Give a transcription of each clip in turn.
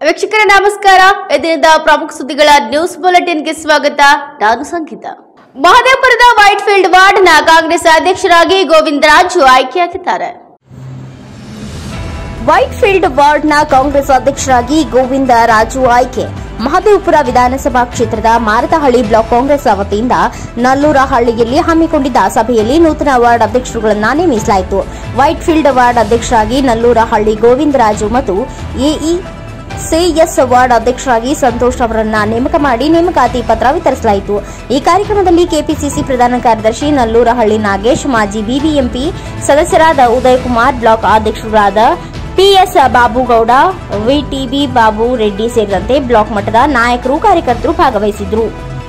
ವೀಕ್ಷಕರ ನಮಸ್ಕಾರ ಇದರಿಂದ ಪ್ರಮುಖ ಸುದ್ದಿಗಳ ನ್ಯೂಸ್ ಬುಲೆಟಿನ್ಗೆ ಸ್ವಾಗತ ನಾನು ಸಂಗೀತ ಮಹದೇವಪುರದ ವೈಟ್ ಫೀಲ್ಡ್ ವಾರ್ಡ್ನ ಕಾಂಗ್ರೆಸ್ ಅಧ್ಯಕ್ಷರಾಗಿ ಗೋವಿಂದರಾಜು ಆಯ್ಕೆಯಾಗಿದ್ದಾರೆ ವೈಟ್ ಫೀಲ್ಡ್ ವಾರ್ಡ್ನ ಕಾಂಗ್ರೆಸ್ ಅಧ್ಯಕ್ಷರಾಗಿ ಗೋವಿಂದ ರಾಜು ಆಯ್ಕೆ ಮಹದೇವಪುರ ವಿಧಾನಸಭಾ ಕ್ಷೇತ್ರದ ಮಾರತಹಳ್ಳಿ ಬ್ಲಾಕ್ ಕಾಂಗ್ರೆಸ್ ವತಿಯಿಂದ ನಲ್ಲೂರಹಳ್ಳಿಯಲ್ಲಿ ಹಮ್ಮಿಕೊಂಡಿದ್ದ ಸಭೆಯಲ್ಲಿ ನೂತನ ವಾರ್ಡ್ ಅಧ್ಯಕ್ಷರುಗಳನ್ನು ನೇಮಿಸಲಾಯಿತು ವೈಟ್ ಫೀಲ್ಡ್ ವಾರ್ಡ್ ಅಧ್ಯಕ್ಷರಾಗಿ ನಲ್ಲೂರಹಳ್ಳಿ ಗೋವಿಂದರಾಜು ಮತ್ತು ಎಇ ಸಿಎಸ್ ವಾರ್ಡ್ ಅಧ್ಯಕ್ಷರಾಗಿ ಸಂತೋಷ್ ಅವರನ್ನ ನೇಮಕ ಮಾಡಿ ನೇಮಕಾತಿ ಪತ್ರ ವಿತರಿಸಲಾಯಿತು ಈ ಕಾರ್ಯಕ್ರಮದಲ್ಲಿ ಕೆಪಿಸಿಸಿ ಪ್ರಧಾನ ಕಾರ್ಯದರ್ಶಿ ನಲ್ಲೂರಹಳ್ಳಿ ನಾಗೇಶ್ ಮಾಜಿ ಬಿಬಿಎಂಪಿ ಸದಸ್ಯರಾದ ಉದಯಕುಮಾರ್ ಬ್ಲಾಕ್ ಅಧ್ಯಕ್ಷರಾದ ಪಿಎಸ್ ಬಾಬುಗೌಡ ವಿಟಿಬಿ ಬಾಬು ರೆಡ್ಡಿ ಸೇರಿದಂತೆ ಬ್ಲಾಕ್ ಮಟ್ಟದ ನಾಯಕರು ಕಾರ್ಯಕರ್ತರು ಭಾಗವಹಿಸಿದ್ರು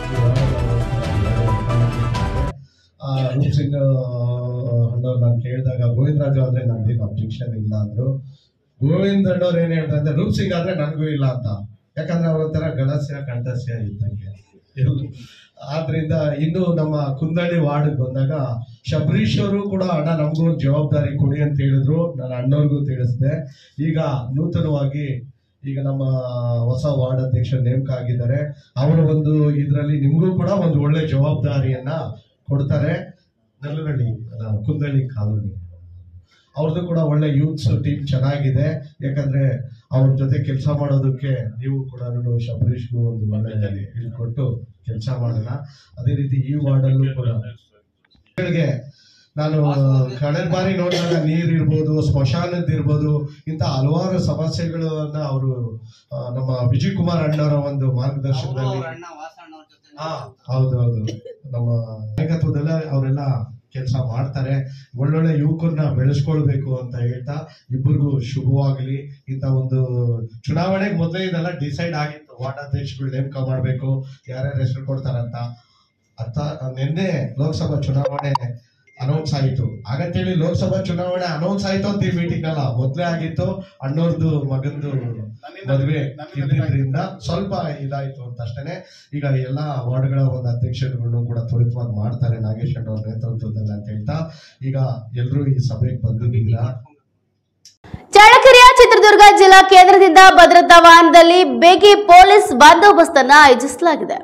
ಆ, ರೂಪ್ ಸಿಂಗ್ ಅಣ್ಣವ್ರು ನಾನು ಕೇಳಿದಾಗ ಗೋವಿಂದರಾಜು ಆದ್ರೆ ನಂದೇನು ಅಬ್ಜೆಕ್ಷನ್ ಇಲ್ಲ ಅಂದ್ರು ಗೋವಿಂದ ಅಣ್ಣವ್ರು ಏನ್ ಹೇಳ್ತಾರೆ ಅಂದ್ರೆ ರೂಪ್ ಸಿಂಗ್ ಆದ್ರೆ ನನಗೂ ಇಲ್ಲ ಅಂತ ಯಾಕಂದ್ರೆ ಅವ್ರ ಒಂಥರ ಗಣಸ್ಯ ಕಂಠಸ್ಯ ಇದ್ದಂಗೆ ಇವ್ರು. ಆದ್ರಿಂದ ಇನ್ನು ನಮ್ಮ ಕುಂದಳ್ಳಿ ವಾರ್ಡ್ ಬಂದಾಗ ಶಬರೀಶ್ ಅವರು ಕೂಡ ಅಣ್ಣ ನಮಗೂ ಒಂದು ಜವಾಬ್ದಾರಿ ಕೊಡಿ ಅಂತ ಹೇಳಿದ್ರು ನಾನು ಅಣ್ಣವ್ರಿಗೂ ತಿಳಿಸಿದೆ ಈಗ ನೂತನವಾಗಿ ಈಗ ನಮ್ಮ ಹೊಸ ವಾರ್ಡ್ ಅಧ್ಯಕ್ಷರು ನೇಮಕ ಆಗಿದ್ದಾರೆ ಅವರ ಒಂದು ಇದರಲ್ಲಿ ನಿಮಗೂ ಕೂಡ ಒಂದು ಒಳ್ಳೆ ಜವಾಬ್ದಾರಿಯನ್ನ ಕೊಡ್ತಾರೆ ನಲ್ಲಹಳ್ಳಿ ಅಲ್ಲ, ಕುಂದಳ್ಳಿ ಕಾಲೋನಿ ಅವ್ರದ್ದು ಕೂಡ ಒಳ್ಳೆ ಯೂತ್ಸ್ ಟೀಮ್ ಚೆನ್ನಾಗಿದೆ ಯಾಕಂದ್ರೆ ಅವ್ರ ಜೊತೆ ಕೆಲಸ ಮಾಡೋದಕ್ಕೆ ನೀವು ಕೂಡ ಶಬರೀಶ್ಗೂ ಒಂದು ಒಳ್ಳೆ ಹೇಳ್ಕೊಟ್ಟು ಕೆಲಸ ಮಾಡೋಣ ಅದೇ ರೀತಿ ಈ ವಾರ್ಡಲ್ಲೂ ಕೂಡ ಮಕ್ಕಳಿಗೆ ನಾನು ಕಳೆದ ಬಾರಿ ನೋಡಿದಾಗ ನೀರ್ ಇರ್ಬೋದು ಸ್ಮಶಾನದ ಇರ್ಬೋದು ಇಂತ ಹಲವಾರು ಸಮಸ್ಯೆಗಳನ್ನ ಅವರು ನಮ್ಮ ವಿಜಯ್ ಕುಮಾರ್ ಅಣ್ಣವರ ಒಂದು ಮಾರ್ಗದರ್ಶನದಲ್ಲಿ ಹಾ ಹೌದು ಹೌದು ನಮ್ಮ ನಾಯಕತ್ವದಲ್ಲ ಅವರೆಲ್ಲ ಕೆಲಸ ಮಾಡ್ತಾರೆ ಒಳ್ಳೊಳ್ಳೆ ಯುವಕರನ್ನ ಬೆಳೆಸ್ಕೊಳ್ಬೇಕು ಅಂತ ಹೇಳ್ತಾ ಇಬ್ಬರಿಗೂ ಶುಭವಾಗ್ಲಿ ಇಂತ ಒಂದು ಚುನಾವಣೆಗೆ ಮೊದಲೇ ಇದೆಲ್ಲ ಡಿಸೈಡ್ ಆಗಿತ್ತು ವಾರ್ಡ್ ಅಧ್ಯಕ್ಷಗಳು ನೇಮಕ ಮಾಡ್ಬೇಕು ಯಾರ್ಯಾರು ಹೆಸರು ಕೊಡ್ತಾರಂತ ಅರ್ಥ ನಿನ್ನೆ ಲೋಕಸಭಾ ಚುನಾವಣೆ ಅನೌನ್ಸ್ ಆಯಿತು ಹಾಗಂತೇಳಿ ಲೋಕಸಭಾ ಚುನಾವಣೆ ಅನೌನ್ಸ್ ಆಯ್ತು ಅಂತ ಈ ಮೀಟಿಂಗ್ ಅಲ್ಲ ಮೊದ್ಲೇ ಆಗಿತ್ತು ಅಣ್ಣವ್ರದ್ದು ಮಗಂದು ಮದುವೆ ಇದ್ದಿದ್ರಿಂದ ಸ್ವಲ್ಪ ಇದಾಯ್ತು ಅಂತ ಅಷ್ಟೇನೆ ಈಗ ಎಲ್ಲಾ ವಾರ್ಡ್ಗಳ ಒಂದು ಅಧ್ಯಕ್ಷರುಗಳನ್ನು ಕೂಡ ತ್ವರಿತವಾಗಿ ಮಾಡ್ತಾರೆ ನಾಗೇಶ್ ಅಣ್ಣವ್ರ ನೇತೃತ್ವದಲ್ಲಿ ಅಂತ ಹೇಳ್ತಾ ಈಗ ಎಲ್ರೂ ಈ ಸಭೆಗೆ ಬಂದಿದ್ದೀರಾ ಚಳ್ಳಕೆರೆಯ ಚಿತ್ರದುರ್ಗ ಜಿಲ್ಲಾ ಕೇಂದ್ರದಿಂದ ಭದ್ರತಾ ವಾಹನದಲ್ಲಿ ಬೇಗಿ ಪೊಲೀಸ್ ಬಂದೋಬಸ್ತ್ ಅನ್ನು ಆಯೋಜಿಸಲಾಗಿದೆ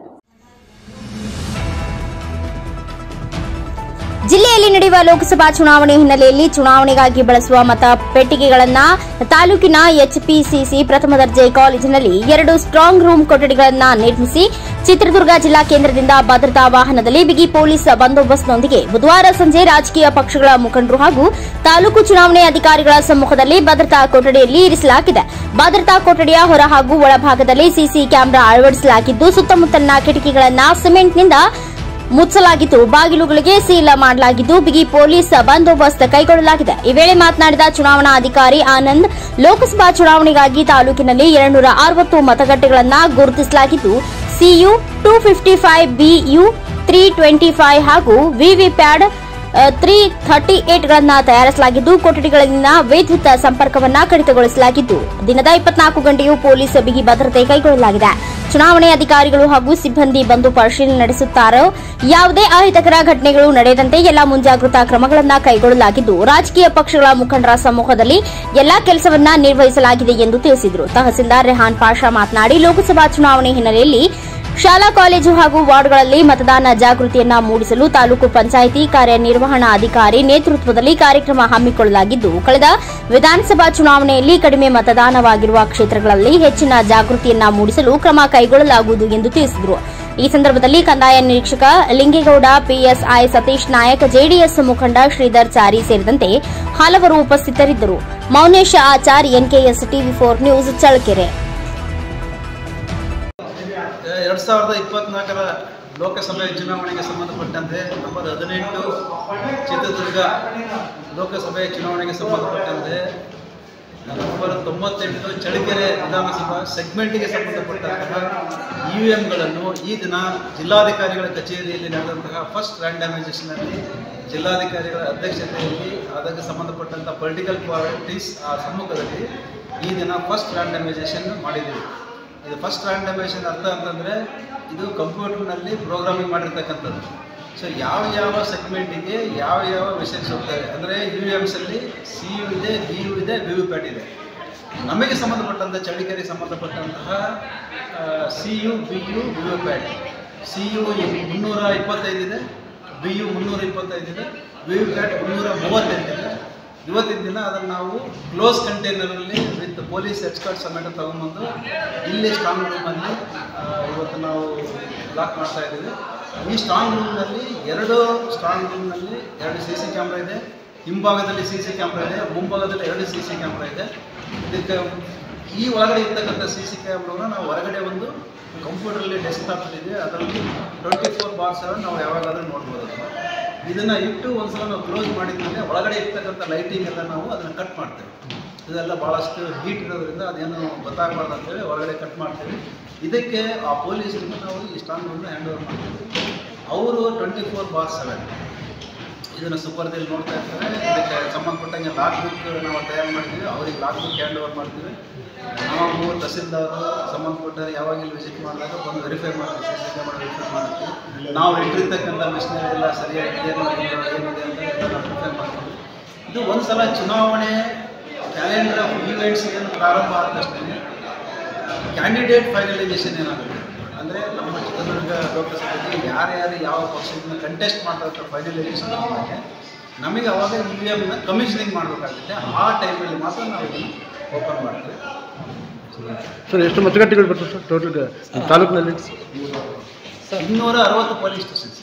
ಜಿಲ್ಲೆಯಲ್ಲಿ ನಡೆಯುವ ಲೋಕಸಭಾ ಚುನಾವಣೆ ಹಿನ್ನೆಲೆಯಲ್ಲಿ ಚುನಾವಣೆಗಾಗಿ ಬಳಸುವ ಮತ ಪೆಟ್ಟಿಗೆಗಳನ್ನು ತಾಲೂಕಿನ ಎಚ್ಪಿಸಿಸಿ ಪ್ರಥಮ ದರ್ಜೆ ಕಾಲೇಜಿನಲ್ಲಿ ಎರಡು ಸ್ಟ್ರಾಂಗ್ ರೂಮ್ ಕೊಠಡಿಗಳನ್ನು ನಿರ್ಮಿಸಿ ಚಿತ್ರದುರ್ಗ ಜಿಲ್ಲಾ ಕೇಂದ್ರದಿಂದ ಭದ್ರತಾ ವಾಹನದಲ್ಲಿ ಬಿಗಿ ಪೊಲೀಸ್ ಬಂದೋಬಸ್ತ್ನೊಂದಿಗೆ ಬುಧವಾರ ಸಂಜೆ ರಾಜಕೀಯ ಪಕ್ಷಗಳ ಮುಖಂಡರು ಹಾಗೂ ತಾಲೂಕು ಚುನಾವಣೆ ಅಧಿಕಾರಿಗಳ ಸಮ್ಮುಖದಲ್ಲಿ ಭದ್ರತಾ ಕೊಠಡಿಯಲ್ಲಿ ಇರಿಸಲಾಗಿದೆ ಭದ್ರತಾ ಕೊಠಡಿಯ ಹೊರ ಹಾಗೂ ಒಳಭಾಗದಲ್ಲಿ ಸಿಸಿ ಕ್ಯಾಮೆರಾ ಅಳವಡಿಸಲಾಗಿದ್ದು ಸುತ್ತಮುತ್ತಲಿನ ಕಿಟಕಿಗಳನ್ನು ಸಿಮೆಂಟ್ನಿಂದ ಮುಚ್ಚಲಾಗಿದ್ದು ಬಾಗಿಲುಗಳಿಗೆ ಸೀಲ್ ಮಾಡಲಾಗಿದ್ದು ಬಿಗಿ ಪೊಲೀಸ್ ಬಂದೋಬಸ್ತ್ ಕೈಗೊಳ್ಳಲಾಗಿದೆ ಈ ವೇಳೆ ಮಾತನಾಡಿದ ಚುನಾವಣಾ ಅಧಿಕಾರಿ ಆನಂದ್ ಲೋಕಸಭಾ ಚುನಾವಣೆಗಾಗಿ ತಾಲೂಕಿನಲ್ಲಿ ಎರಡ್ನೂರ ಅರವತ್ತು ಮತಗಟ್ಟೆಗಳನ್ನು ಗುರುತಿಸಲಾಗಿದ್ದು CU two fifty five BU three twenty five ಹಾಗೂ ವಿವಿಪ್ಯಾಡ್ ತ್ರೀ ಥರ್ಟಿ ಏಟ್ಗಳನ್ನು ತಯಾರಿಸಲಾಗಿದ್ದು ಕೊಠಡಿಗಳಲ್ಲಿನ ವಿದ್ಯುತ್ ಸಂಪರ್ಕವನ್ನ ಕಡಿತಗೊಳಿಸಲಾಗಿದ್ದು ದಿನದ ಇಪ್ಪತ್ನಾಲ್ಕು ಗಂಟೆಯೂ ಪೊಲೀಸ್ ಬಿಗಿ ಭದ್ರತೆ ಕೈಗೊಳ್ಳಲಾಗಿದೆ ಚುನಾವಣೆ ಅಧಿಕಾರಿಗಳು ಹಾಗೂ ಸಿಬ್ಬಂದಿ ಬಂದು ಪರಿಶೀಲನೆ ನಡೆಸುತ್ತಾರೋ ಯಾವುದೇ ಅಹಿತಕರ ಘಟನೆಗಳು ನಡೆಯದಂತೆ ಎಲ್ಲಾ ಮುಂಜಾಗ್ರತಾ ಕ್ರಮಗಳನ್ನು ಕೈಗೊಳ್ಳಲಾಗಿದ್ದು ರಾಜಕೀಯ ಪಕ್ಷಗಳ ಮುಖಂಡರ ಸಮ್ಮುಖದಲ್ಲಿ ಎಲ್ಲಾ ಕೆಲಸವನ್ನ ನಿರ್ವಹಿಸಲಾಗಿದೆ ಎಂದು ತಿಳಿಸಿದರು ತಹಸೀಲ್ದಾರ್ ರೆಹಾನ್ ಪಾಷಾ ಮಾತನಾಡಿ ಲೋಕಸಭಾ ಚುನಾವಣೆ ಹಿನ್ನೆಲೆಯಲ್ಲಿ ಶಾಲಾ ಕಾಲೇಜು ಹಾಗೂ ವಾರ್ಡ್ಗಳಲ್ಲಿ ಮತದಾನ ಜಾಗೃತಿಯನ್ನ ಮೂಡಿಸಲು ತಾಲೂಕು ಪಂಚಾಯಿತಿ ಕಾರ್ಯನಿರ್ವಹಣಾ ಅಧಿಕಾರಿ ನೇತೃತ್ವದಲ್ಲಿ ಕಾರ್ಯಕ್ರಮ ಹಮ್ಮಿಕೊಳ್ಳಲಾಗಿದ್ದು ಕಳೆದ ವಿಧಾನಸಭಾ ಚುನಾವಣೆಯಲ್ಲಿ ಕಡಿಮೆ ಮತದಾನವಾಗಿರುವ ಕ್ಷೇತ್ರಗಳಲ್ಲಿ ಹೆಚ್ಚಿನ ಜಾಗೃತಿಯನ್ನ ಮೂಡಿಸಲು ಕ್ರಮ ಕೈಗೊಳ್ಳಲಾಗುವುದು ಎಂದು ತಿಳಿಸಿದರು ಈ ಸಂದರ್ಭದಲ್ಲಿ ಕಂದಾಯ ನಿರೀಕ್ಷಕ ಲಿಂಗೇಗೌಡ ಪಿಎಸ್ಐ ಸತೀಶ್ ನಾಯಕ್ ಜೆಡಿಎಸ್ ಮುಖಂಡ ಶ್ರೀಧರ್ ಚಾರಿ ಸೇರಿದಂತೆ ಹಲವರು ಉಪಸ್ಥಿತರಿದ್ದರು Maunesha Achar NKS TV four news Challakere ಎರಡು ಸಾವಿರದ ಇಪ್ಪತ್ನಾಲ್ಕರ ಲೋಕಸಭೆ ಚುನಾವಣೆಗೆ ಸಂಬಂಧಪಟ್ಟಂತೆ ನಂಬರ್ ಹದಿನೆಂಟು ಚಿತ್ರದುರ್ಗ ಲೋಕಸಭೆ ಚುನಾವಣೆಗೆ ಸಂಬಂಧಪಟ್ಟಂತೆ ನಂಬರ್ ತೊಂಬತ್ತೆಂಟು ಚಳ್ಳಕೆರೆ ವಿಧಾನಸಭಾ ಸೆಗ್ಮೆಂಟ್ಗೆ ಸಂಬಂಧಪಟ್ಟಂತಹ ಇ ವಿ ಎಮ್ಗಳನ್ನು ಈ ದಿನ ಜಿಲ್ಲಾಧಿಕಾರಿಗಳ ಕಚೇರಿಯಲ್ಲಿ ನಡೆದಂತಹ ಫಸ್ಟ್ ರ್ಯಾಂಡಮೈಸೇಷನಲ್ಲಿ ಜಿಲ್ಲಾಧಿಕಾರಿಗಳ ಅಧ್ಯಕ್ಷತೆಯಲ್ಲಿ ಅದಕ್ಕೆ ಸಂಬಂಧಪಟ್ಟಂಥ ಪೊಲಿಟಿಕಲ್ ಪಾರ್ಟೀಸ್ ಆ ಸಮ್ಮುಖದಲ್ಲಿ ಈ ದಿನ ಫಸ್ಟ್ ರ್ಯಾಂಡಮೈಸೇಷನ್ ಮಾಡಿದ್ದೀವಿ ಇದು ಫಸ್ಟ್ ರ್ಯಾಂಡಮೈಸೇಷನ್ ಅರ್ಥ ಅಂತಂದರೆ ಇದು ಕಂಪ್ಯೂಟರ್ನಲ್ಲಿ ಪ್ರೋಗ್ರಾಮಿಂಗ್ ಮಾಡಿರ್ತಕ್ಕಂಥದ್ದು ಸೊ ಯಾವ ಯಾವ ಸೆಗ್ಮೆಂಟಿಗೆ ಯಾವ ಯಾವ ಮೆಸೇಜ್ ಹೋಗ್ತವೆ ಅಂದರೆ ಯು ಎಮ್ಸಲ್ಲಿ ಸಿ ಯು ಇದೆ ಬಿ ಯು ಇದೆ ವಿ ಯು ಪ್ಯಾಟ್ ಇದೆ ನಮಗೆ ಸಂಬಂಧಪಟ್ಟಂಥ ಚಳ್ಳಕೆರೆಗೆ ಸಂಬಂಧಪಟ್ಟಂತಹ C U B U V U pat C U ಮುನ್ನೂರ ಇಪ್ಪತ್ತೈದಿದೆ ಬಿ ಯು ಮುನ್ನೂರ ಇಪ್ಪತ್ತೈದಿದೆ ವಿ ಯು ಪ್ಯಾಟ್ ಮುನ್ನೂರ ಮೂವತ್ತೆಂಟಿದೆ ಇವತ್ತಿನ ದಿನ ಅದನ್ನು ನಾವು ಕ್ಲೋಸ್ ಕಂಟೈನರಲ್ಲಿ ವಿತ್ ಪೊಲೀಸ್ ಎಕ್ಸ್ಪರ್ಟ್ ಸಮೇತ ತಗೊಂಬಂದು ಇಲ್ಲಿ ಸ್ಟ್ರಾಂಗ್ ರೂಮಲ್ಲಿ ಇವತ್ತು ನಾವು ಲಾಕ್ ಮಾಡ್ತಾ ಇದ್ದೀವಿ ಈ ಸ್ಟ್ರಾಂಗ್ ರೂಮ್ನಲ್ಲಿ ಎರಡು ಸ್ಟ್ರಾಂಗ್ ರೂಮ್ನಲ್ಲಿ ಎರಡು ಸಿ ಸಿ ಕ್ಯಾಮ್ರಾ ಇದೆ ಹಿಂಭಾಗದಲ್ಲಿ ಸಿ ಸಿ ಕ್ಯಾಮ್ರಾ ಇದೆ ಮುಂಭಾಗದಲ್ಲಿ ಎರಡು ಸಿ ಸಿ ಕ್ಯಾಮ್ರಾ ಇದೆ ಇದಕ್ಕೆ ಈ ಒಳಗಡೆ ಇರ್ತಕ್ಕಂಥ ಸಿ ಸಿ ಕ್ಯಾಮ್ರಾನ ನಾವು ಹೊರಗಡೆ ಒಂದು ಕಂಪ್ಯೂಟರಲ್ಲಿ ಡೆಸ್ಕ್ಟಾಪ್ ಇದೆ ಅದರಲ್ಲಿ ಟ್ವೆಂಟಿ ಫೋರ್ ಬಾರ್ ಸೆವೆನ್ ನಾವು ಯಾವಾಗಾದ್ರೂ ನೋಡ್ಬೋದು ಅದನ್ನು ಇದನ್ನು ಇಟ್ಟು ಒಂದ್ಸಲ ನಾವು ಕ್ಲೋಸ್ ಮಾಡಿದ್ಮೇಲೆ ಒಳಗಡೆ ಇರ್ತಕ್ಕಂಥ ಲೈಟಿಂಗ್ ಎಲ್ಲ ನಾವು ಅದನ್ನು ಕಟ್ ಮಾಡ್ತೇವೆ ಇದೆಲ್ಲ ಭಾಳಷ್ಟು ಹೀಟ್ ಇರೋದ್ರಿಂದ ಅದೇನು ಗೊತ್ತಾಗಬಾರ್ದು ಅಂತೇಳಿ ಹೊರಗಡೆ ಕಟ್ ಮಾಡ್ತೀವಿ ಇದಕ್ಕೆ ಆ ಪೊಲೀಸರಿಗೆ ನಾವು ಈ ಸ್ಟ್ರಾಂಗ್ ರೂಮ್ನ ಹ್ಯಾಂಡ್ ಓವರ್ ಮಾಡ್ತೀವಿ ಅವರು ಟ್ವೆಂಟಿ ಫೋರ್ ಬಾರ್ ಸೆವೆನ್ ಇದನ್ನು ಸುಪರ್ದಲ್ಲಿ ನೋಡ್ತಾ ಇರ್ತಾರೆ ಇದಕ್ಕೆ ಸಂಬಂಧಪಟ್ಟಂಗೆ ಲಾಕ್ ಬುಕ್ ನಾವು ತಯಾರು ಮಾಡಿದ್ದೀವಿ ಅವ್ರಿಗೆ ಲಾಕ್ ಬುಕ್ ಹ್ಯಾಂಡ್ ಓವರ್ ಮಾಡ್ತೀವಿ ನಾವು ತಹಸೀಲ್ದಾರ್ ಸಂಬಂಧಪಟ್ಟವ್ರು ಯಾವಾಗ ಇಲ್ಲಿ ವಿಸಿಟ್ ಮಾಡಿದಾಗ ಬಂದು ವೆರಿಫೈ ಮಾಡ್ತೀವಿ ಸಿ ಸಿ ಕ್ಯಾಮರಾ ವೆರಿಫೈ ಮಾಡ್ತೀವಿ ನಾವು ಇಟ್ಟಿರ್ತಕ್ಕಂಥ ಮಿಷನರಿ ಎಲ್ಲ ಸರಿಯಾಗಿ ಇದೆಯೋ ಇಲ್ವೋ, ಏನಿದೆ ಅಂತ ಎಲ್ಲ ನಾವು ವೆರಿಫೈ ಮಾಡ್ತೀವಿ ಇದು ಒಂದು ಸಲ ಚುನಾವಣೆ ಕ್ಯಾಲೆಂಡರ್ ಆಫ್ ಈವೆಂಟ್ಸ್ ಏನು ಪ್ರಾರಂಭ ಆದ ತಕ್ಷಣ ಕ್ಯಾಂಡಿಡೇಟ್ ಫೈನಲೈಸೇಷನ್ ಏನಾಗುತ್ತೆ ಅಂದರೆ ನಮ್ಮ ಚಿತ್ರದುರ್ಗ ಲೋಕಸಭೆಗೆ ಯಾರ್ಯಾರು ಯಾವ ಪಕ್ಷದಿಂದ ಕಂಟೆಸ್ಟ್ ಮಾಡ್ತಾರೆ ಫೈನಲೈಸೇಷನ್ ಆದಮೇಲೆ ನಮಗೆ ಅವಾಗ ಇ ವಿ ಎಮ್ನ ಕಮಿಷನಿಂಗ್ ಮಾಡಬೇಕಾಗುತ್ತೆ ಆ ಟೈಮಲ್ಲಿ ಮಾತ್ರ ನಾವು ಇದನ್ನು ಓಪನ್ ಮಾಡ್ತೀವಿ ಸರ್ ಎಷ್ಟು ಮತಗಟ್ಟೆಗಳು ಬರ್ತದೆ ಸರ್ ಟೋಟಲ್ ತಾಲೂಕಿನಲ್ಲಿ ಇನ್ನೂರ ಅರವತ್ತು ಪೊಲೀಸ್ ಸ್ಟೇಷನ್ಸ್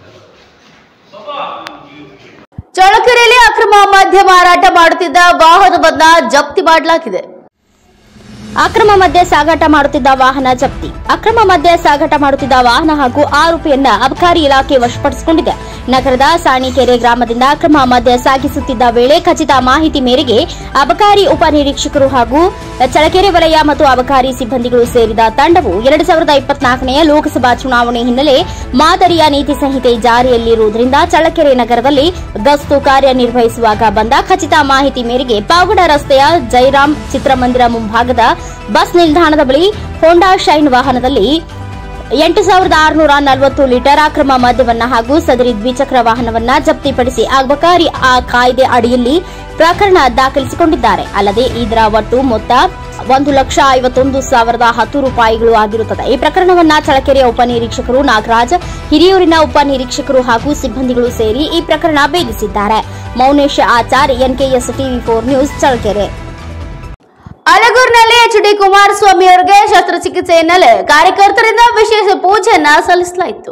ಚಳ್ಳಕೆರೆಯಲ್ಲಿ ಅಕ್ರಮ ಮದ್ಯ ಮಾರಾಟ ಮಾಡುತ್ತಿದ್ದ ವಾಹನವನ್ನ ಜಪ್ತಿ ಮಾಡಲಾಗಿದೆ ಅಕ್ರಮ ಮದ್ಯ ಸಾಗಾಟ ಮಾಡುತ್ತಿದ್ದ ವಾಹನ ಜಪ್ತಿ ಅಕ್ರಮ ಮದ್ಯ ಸಾಗಾಟ ಮಾಡುತ್ತಿದ್ದ ವಾಹನ ಹಾಗೂ ಆರೋಪಿಯನ್ನ ಅಬಕಾರಿ ಇಲಾಖೆ ವಶಪಡಿಸಿಕೊಂಡಿದೆ ನಗರದ ಸಾಣಿಕೆರೆ ಗ್ರಾಮದಿಂದ ಅಕ್ರಮ ಮದ್ಯ ಸಾಗಿಸುತ್ತಿದ್ದ ವೇಳೆ ಖಚಿತ ಮಾಹಿತಿ ಮೇರೆಗೆ ಅಬಕಾರಿ ಉಪನಿರೀಕ್ಷಕರು ಹಾಗೂ ಚಳಕೆರೆ ವಲಯ ಮತ್ತು ಅಬಕಾರಿ ಸಿಬ್ಬಂದಿಗಳು ಸೇರಿದ ತಂಡವು ಎರಡು ಸಾವಿರದ ಇಪ್ಪತ್ನಾಲ್ಕನೆಯ ಲೋಕಸಭಾ ಚುನಾವಣೆ ಹಿನ್ನೆಲೆ ಮಾದರಿಯ ನೀತಿ ಸಂಹಿತೆ ಜಾರಿಯಲ್ಲಿರುವುದರಿಂದ ಚಳ್ಳಕೆರೆ ನಗರದಲ್ಲಿ ಗಸ್ತು ಕಾರ್ಯನಿರ್ವಹಿಸುವಾಗ ಬಂದ ಖಚಿತ ಮಾಹಿತಿ ಮೇರೆಗೆ ಪಾವಗಡ ರಸ್ತೆಯ ಜೈರಾಮ್ ಚಿತ್ರಮಂದಿರ ಮುಂಭಾಗದ ಬಸ್ ನಿಲ್ದಾಣದ ಬಳಿ ಹೋಂಡಾ ಶೈನ್ ವಾಹನದಲ್ಲಿ ಎಂಟು ಸಾವಿರದ ಆರುನೂರ ನಲವತ್ತು ಲೀಟರ್ ಅಕ್ರಮ ಮದ್ಯವನ್ನ ಹಾಗೂ ಸದರಿ ದ್ವಿಚಕ್ರ ವಾಹನವನ್ನ ಜಪ್ತಿಪಡಿಸಿ ಅಬಕಾರಿ ಆ ಕಾಯ್ದೆ ಅಡಿಯಲ್ಲಿ ಪ್ರಕರಣ ದಾಖಲಿಸಿಕೊಂಡಿದ್ದಾರೆ ಅಲ್ಲದೆ ಇದರ ಒಟ್ಟು ಮೊತ್ತ ಒಂದು ಲಕ್ಷ ಐವತ್ತೊಂದು ಸಾವಿರದ ಹತ್ತು ರೂಪಾಯಿಗಳು ಆಗಿರುತ್ತದೆ ಈ ಪ್ರಕರಣವನ್ನ ಚಳಕೆರೆಯ ಉಪನಿರೀಕ್ಷಕರು ನಾಗರಾಜ್ ಹಿರಿಯೂರಿನ ಉಪನಿರೀಕ್ಷಕರು ಹಾಗೂ ಸಿಬ್ಬಂದಿಗಳು ಸೇರಿ ಈ ಪ್ರಕರಣ ಭೇದಿಸಿದ್ದಾರೆ Maunesh Achar NKS TV four news Challakere ಅಲಗೂರಿನಲ್ಲಿ ಎಚ್ ಡಿ ಕುಮಾರಸ್ವಾಮಿ ಅವರಿಗೆ ಶಸ್ತ್ರಚಿಕಿತ್ಸೆ ಹಿನ್ನೆಲೆ ಕಾರ್ಯಕರ್ತರಿಂದ ವಿಶೇಷ ಪೂಜೆಯನ್ನ ಸಲ್ಲಿಸಲಾಯಿತು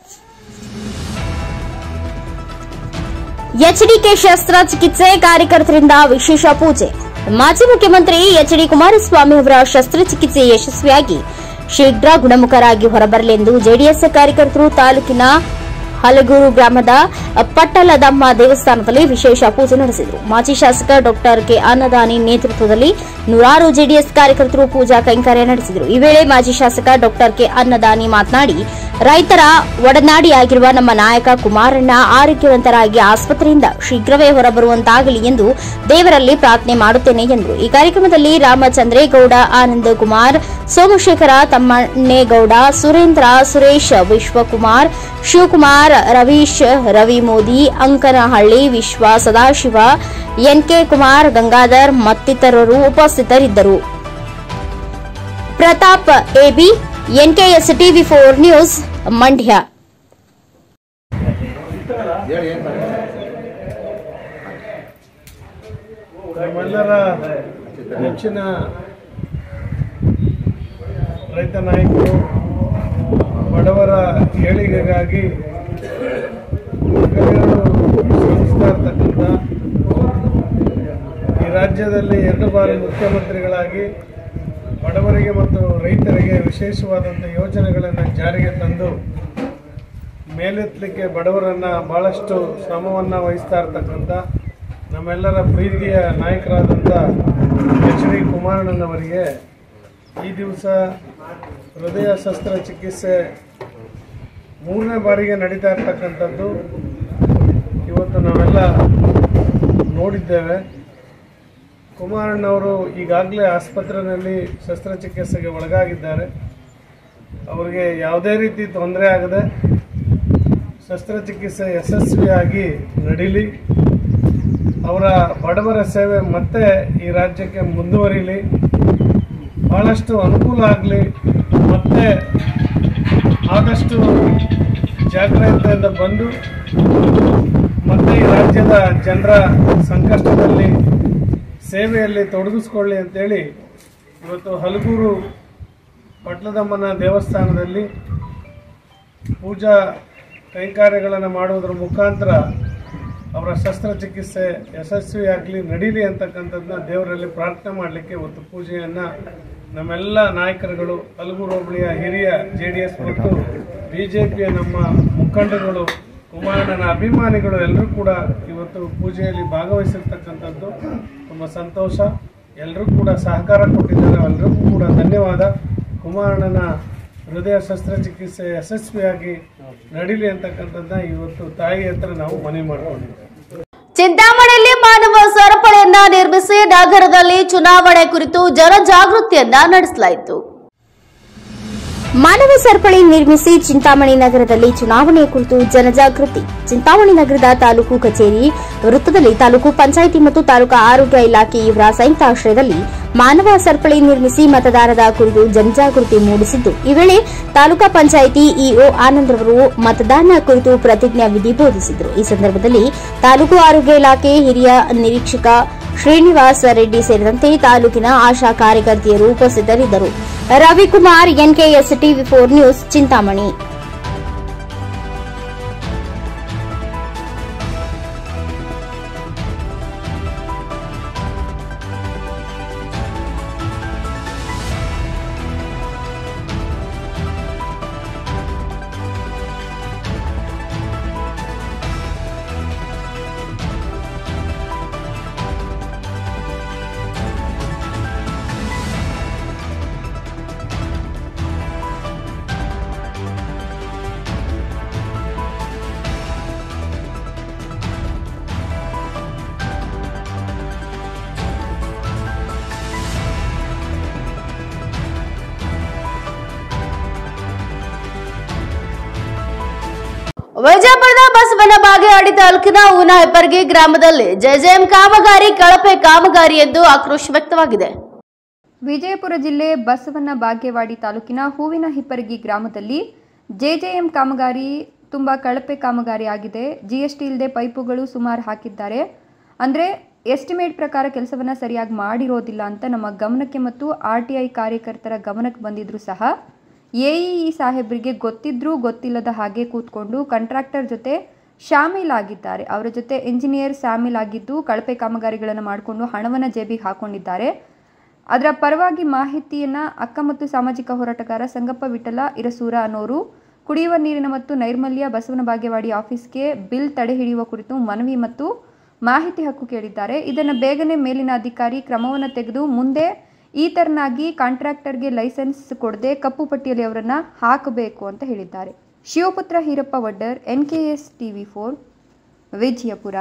ಎಚ್ಡಿಕೆ ಶಸ್ತ್ರಚಿಕಿತ್ಸೆ ಕಾರ್ಯಕರ್ತರಿಂದ ವಿಶೇಷ ಪೂಜೆ ಮಾಜಿ ಮುಖ್ಯಮಂತ್ರಿ ಎಚ್ ಡಿ ಕುಮಾರಸ್ವಾಮಿ ಅವರ ಶಸ್ತ್ರಚಿಕಿತ್ಸೆ ಯಶಸ್ವಿಯಾಗಿ ಶೀಘ್ರ ಗುಣಮುಖರಾಗಿ ಹೊರಬರಲೆಂದು ಜೆಡಿಎಸ್ ಕಾರ್ಯಕರ್ತರು ತಾಲೂಕಿನ ಹಲಗೂರು ಗ್ರಾಮದ ಪಟ್ಟಲದಮ್ಮ ದೇವಸ್ಥಾನದಲ್ಲಿ ವಿಶೇಷ ಪೂಜೆ ನಡೆಸಿದರು ಮಾಜಿ ಶಾಸಕ ಡಾಕ್ಟರ್ ಕೆ ಅನ್ನದಾನಿ ನೇತೃತ್ವದಲ್ಲಿ ನೂರಾರು ಜೆಡಿಎಸ್ ಕಾರ್ಯಕರ್ತರು ಪೂಜಾ ಕೈಂಕರ್ಯ ನಡೆಸಿದರು ಈ ವೇಳೆ ಮಾಜಿ ಶಾಸಕ ಡಾಕ್ಟರ್ ಕೆ ಅನ್ನದಾನಿ ಮಾತನಾಡಿ ರೈತರ ಒಡನಾಡಿಯಾಗಿರುವ ನಮ್ಮ ನಾಯಕ ಕುಮಾರಣ್ಣ ಆರೋಗ್ಯವಂತರಾಗಿ ಆಸ್ಪತ್ರೆಯಿಂದ ಶೀಘ್ರವೇ ಹೊರಬರುವಂತಾಗಲಿ ಎಂದು ದೇವರಲ್ಲಿ ಪ್ರಾರ್ಥನೆ ಮಾಡುತ್ತೇನೆ ಎಂದರು ಈ ಕಾರ್ಯಕ್ರಮದಲ್ಲಿ ರಾಮಚಂದ್ರೇಗೌಡ ಆನಂದ್ ಕುಮಾರ್ ಸೋಮಶೇಖರ ತಮ್ಮಣ್ಣೇಗೌಡ ಸುರೇಂದ್ರ ಸುರೇಶ್ ವಿಶ್ವಕುಮಾರ್ ಶಿವಕುಮಾರ್ ರವೀಶ್ ರವಿ ಮೋದಿ ಅಂಕನಹಳ್ಳಿ ವಿಶ್ವ ಸದಾಶಿವ ಎನ್ಕೆ ಕುಮಾರ್ ಗಂಗಾಧರ್ ಮತ್ತಿತರರು ಉಪಸ್ಥಿತರಿದ್ದರು Pratap AB NKS TV four news Mandya ನಮ್ಮೆಲ್ಲರ ನೆಚ್ಚಿನ ರೈತ ನಾಯಕರು ಬಡವರ ಏಳಿಗೆಗಾಗಿ ಹಗಲಿರುಳು ಶ್ರಮಿಸ್ತಾ ಇರ್ತಕ್ಕಂಥ ಈ ರಾಜ್ಯದಲ್ಲಿ ಎರಡು ಬಾರಿ ಮುಖ್ಯಮಂತ್ರಿಗಳಾಗಿ ಬಡವರಿಗೆ ಮತ್ತು ರೈತರಿಗೆ ವಿಶೇಷವಾದಂಥ ಯೋಜನೆಗಳನ್ನು ಜಾರಿಗೆ ತಂದು ಮೇಲೆತ್ತಲಿಕ್ಕೆ ಬಡವರನ್ನು ಭಾಳಷ್ಟು ಶ್ರಮವನ್ನು ವಹಿಸ್ತಾ ಇರ್ತಕ್ಕಂಥ ನಮ್ಮೆಲ್ಲರ ಪ್ರೀತಿಯ ನಾಯಕರಾದಂಥ ಎಚ್ ಡಿ ಕುಮಾರಣ್ಣನವರಿಗೆ ಈ ದಿವಸ ಹೃದಯ ಶಸ್ತ್ರಚಿಕಿತ್ಸೆ ಮೂರನೇ ಬಾರಿಗೆ ನಡೀತಾ ಇರ್ತಕ್ಕಂಥದ್ದು ಇವತ್ತು ನಾವೆಲ್ಲ ನೋಡಿದ್ದೇವೆ ಕುಮಾರಣ್ಣವರು ಈಗಾಗಲೇ ಆಸ್ಪತ್ರೆಯಲ್ಲಿ ಶಸ್ತ್ರಚಿಕಿತ್ಸೆಗೆ ಒಳಗಾಗಿದ್ದಾರೆ ಅವರಿಗೆ ಯಾವುದೇ ರೀತಿ ತೊಂದರೆ ಆಗದೆ ಶಸ್ತ್ರಚಿಕಿತ್ಸೆ ಯಶಸ್ವಿಯಾಗಿ ನಡೀಲಿ ಅವರ ಬಡವರ ಸೇವೆ ಮತ್ತೆ ಈ ರಾಜ್ಯಕ್ಕೆ ಮುಂದುವರಿಲಿ ಬಹಳಷ್ಟು ಅನುಕೂಲ ಆಗಲಿ ಮತ್ತೆ ಆದಷ್ಟು ಜಾಗ್ರತೆಯಿಂದ ಬಂದು ಮತ್ತೆ ಈ ರಾಜ್ಯದ ಜನರ ಸಂಕಷ್ಟದಲ್ಲಿ ಸೇವೆಯಲ್ಲಿ ತೊಡಗಿಸ್ಕೊಳ್ಳಿ ಅಂತೇಳಿ ಇವತ್ತು ಹಲಗೂರು ಪಟ್ಲದಮ್ಮನ ದೇವಸ್ಥಾನದಲ್ಲಿ ಪೂಜಾ ಕೈಂಕಾರ್ಯಗಳನ್ನು ಮಾಡುವುದರ ಮುಖಾಂತರ ಅವರ ಶಸ್ತ್ರಚಿಕಿತ್ಸೆ ಯಶಸ್ವಿಯಾಗಲಿ ನಡೀಲಿ ಅಂತಕ್ಕಂಥದ್ದನ್ನ ದೇವರಲ್ಲಿ ಪ್ರಾರ್ಥನೆ ಮಾಡಲಿಕ್ಕೆ ಇವತ್ತು ಪೂಜೆಯನ್ನು ನಮ್ಮೆಲ್ಲ ನಾಯಕರುಗಳು ಹಲಗೂರು ಹೋಬಳಿಯ ಹಿರಿಯ ಜೆ ಡಿ ಎಸ್ ಮತ್ತು ಬಿ ಜೆ ಪಿಯ ನಮ್ಮ ಮುಖಂಡರುಗಳು ಕುಮಾರಣ್ಣನ ಅಭಿಮಾನಿಗಳು ಎಲ್ಲರೂ ಕೂಡ ಇವತ್ತು ಪೂಜೆಯಲ್ಲಿ ಭಾಗವಹಿಸಿರ್ತಕ್ಕಂಥದ್ದು ತುಂಬ ಸಂತೋಷ ಎಲ್ಲರೂ ಕೂಡ ಸಹಕಾರ ಕೊಟ್ಟಿದ್ದಾರೆ ಎಲ್ಲರಿಗೂ ಕೂಡ ಧನ್ಯವಾದ ಕುಮಾರಣ್ಣನ ಹೃದಯ ಶಸ್ತ್ರಚಿಕಿತ್ಸೆ ಯಶಸ್ವಿಯಾಗಿ ನಡೀಲಿ ಅಂತಕ್ಕಂಥದ್ದನ್ನ ಇವತ್ತು ತಾಯಿ ಹತ್ರ ನಾವು ಮನವಿ ಮಾಡ್ಕೊಂಡಿದ್ದೇವೆ ಚಿಂತಾಮಣಿಯಲ್ಲಿ ಮಾನವ ಸರಪಳಿಯನ್ನ ನಿರ್ಮಿಸಿ ನಗರದಲ್ಲಿ ಚುನಾವಣೆ ಕುರಿತು ಜನಜಾಗೃತಿಯನ್ನ ನಡೆಸಲಾಯಿತು ಮಾನವ ಸರಪಳಿ ನಿರ್ಮಿಸಿ ಚಿಂತಾಮಣಿ ನಗರದಲ್ಲಿ ಚುನಾವಣೆ ಕುರಿತು ಜನಜಾಗೃತಿ ಚಿಂತಾಮಣಿ ನಗರದ ತಾಲೂಕು ಕಚೇರಿ ವೃತ್ತದಲ್ಲಿ ತಾಲೂಕು ಪಂಚಾಯಿತಿ ಮತ್ತು ತಾಲೂಕು ಆರೋಗ್ಯ ಇಲಾಖೆ ಇವರ ಸಂಯುಕ್ತ ಆಶ್ರಯದಲ್ಲಿ ಮಾನವ ಸರಪಳಿ ನಿರ್ಮಿಸಿ ಮತದಾರರ ಕುರಿತು ಜನಜಾಗೃತಿ ಮೂಡಿಸಿದ್ದು ಈ ವೇಳೆ ತಾಲೂಕಾ ಪಂಚಾಯಿತಿ ಇಒ ಆನಂದ್ ರವರು ಮತದಾನ ಕುರಿತು ಪ್ರತಿಜ್ಞಾ ವಿಧಿ ಬೋಧಿಸಿದರು ಈ ಸಂದರ್ಭದಲ್ಲಿ ತಾಲೂಕು ಆರೋಗ್ಯ ಇಲಾಖೆ ಹಿರಿಯ ನಿರೀಕ್ಷಕ ಶ್ರೀನಿವಾಸ ರೆಡ್ಡಿ ಸೇರಿದಂತೆ ತಾಲೂಕಿನ ಆಶಾ ಕಾರ್ಯಕರ್ತೆಯರು ಉಪಸ್ಥಿತರಿದ್ದರು Ravikumar NKS TV four news Chintamani ವಿಜಯಪುರದ ಬಸವನ ಬಾಗೇವಾಡಿ ತಾಲೂಕಿನ ಊನ ಹೆಬ್ಬರ್ಗಿ ಗ್ರಾಮದಲ್ಲಿ ಜೆಜೆಎಂ ಕಾಮಗಾರಿ ಕಳಪೆ ಕಾಮಗಾರಿ ಎಂದು ಆಕ್ರೋಶ ವ್ಯಕ್ತವಾಗಿದೆ ವಿಜಯಪುರ ಜಿಲ್ಲೆ ಬಸವನ ಬಾಗೇವಾಡಿ ತಾಲೂಕಿನ ಹೂವಿನ ಹಿಪ್ಪರಗಿ ಗ್ರಾಮದಲ್ಲಿ ಜೆಜೆಎಂ ಕಾಮಗಾರಿ ತುಂಬ ಕಳಪೆ ಕಾಮಗಾರಿ ಆಗಿದೆ ಜಿ ಎಸ್ ಟಿ ಇಲ್ಲದೆ ಪೈಪುಗಳು ಸುಮಾರು ಹಾಕಿದ್ದಾರೆ ಅಂದರೆ ಎಸ್ಟಿಮೇಟ್ ಪ್ರಕಾರ ಕೆಲಸವನ್ನು ಸರಿಯಾಗಿ ಮಾಡಿರೋದಿಲ್ಲ ಅಂತ ನಮ್ಮ ಗಮನಕ್ಕೆ ಮತ್ತು ಆರ್ ಟಿ ಐ ಕಾರ್ಯಕರ್ತರ ಗಮನಕ್ಕೆ ಬಂದಿದ್ರೂ ಸಹ ಎ ಇ ಸಾಹೇಬರಿಗೆ ಗೊತ್ತಿದ್ರೂ ಗೊತ್ತಿಲ್ಲದ ಹಾಗೆ ಕೂತ್ಕೊಂಡು ಕಾಂಟ್ರಾಕ್ಟರ್ ಜೊತೆ ಶಾಮೀಲಾಗಿದ್ದಾರೆ ಅವರ ಜೊತೆ ಇಂಜಿನಿಯರ್ ಶಾಮೀಲಾಗಿದ್ದು ಕಳಪೆ ಕಾಮಗಾರಿಗಳನ್ನು ಮಾಡಿಕೊಂಡು ಹಣವನ್ನು ಜೇಬಿಗೆ ಹಾಕೊಂಡಿದ್ದಾರೆ ಅದರ ಪರವಾಗಿ ಮಾಹಿತಿಯನ್ನು ಅಕ್ಕ ಮತ್ತು ಸಾಮಾಜಿಕ ಹೋರಾಟಗಾರ ಸಂಗಪ್ಪ ವಿಠಲ ಇರಸೂರ ಅನ್ನೋರು ಕುಡಿಯುವ ನೀರಿನ ಮತ್ತು ನೈರ್ಮಲ್ಯ ಬಸವನ ಬಾಗೇವಾಡಿ ಆಫೀಸ್ಗೆ ಬಿಲ್ ತಡೆ ಹಿಡಿಯುವ ಕುರಿತು ಮನವಿ ಮತ್ತು ಮಾಹಿತಿ ಹಕ್ಕು ಕೇಳಿದ್ದಾರೆ ಇದನ್ನು ಬೇಗನೆ ಮೇಲಿನ ಅಧಿಕಾರಿ ಕ್ರಮವನ್ನು ತೆಗೆದು ಮುಂದೆ ಈ ಥರನಾಗಿ ಕಾಂಟ್ರಾಕ್ಟರ್ಗೆ ಲೈಸೆನ್ಸ್ ಕೊಡದೆ ಕಪ್ಪು ಪಟ್ಟಿಯಲ್ಲಿ ಅವರನ್ನು ಹಾಕಬೇಕು ಅಂತ ಹೇಳಿದ್ದಾರೆ Shivaputra Heerappa Waddar N K S T V four Vijayapura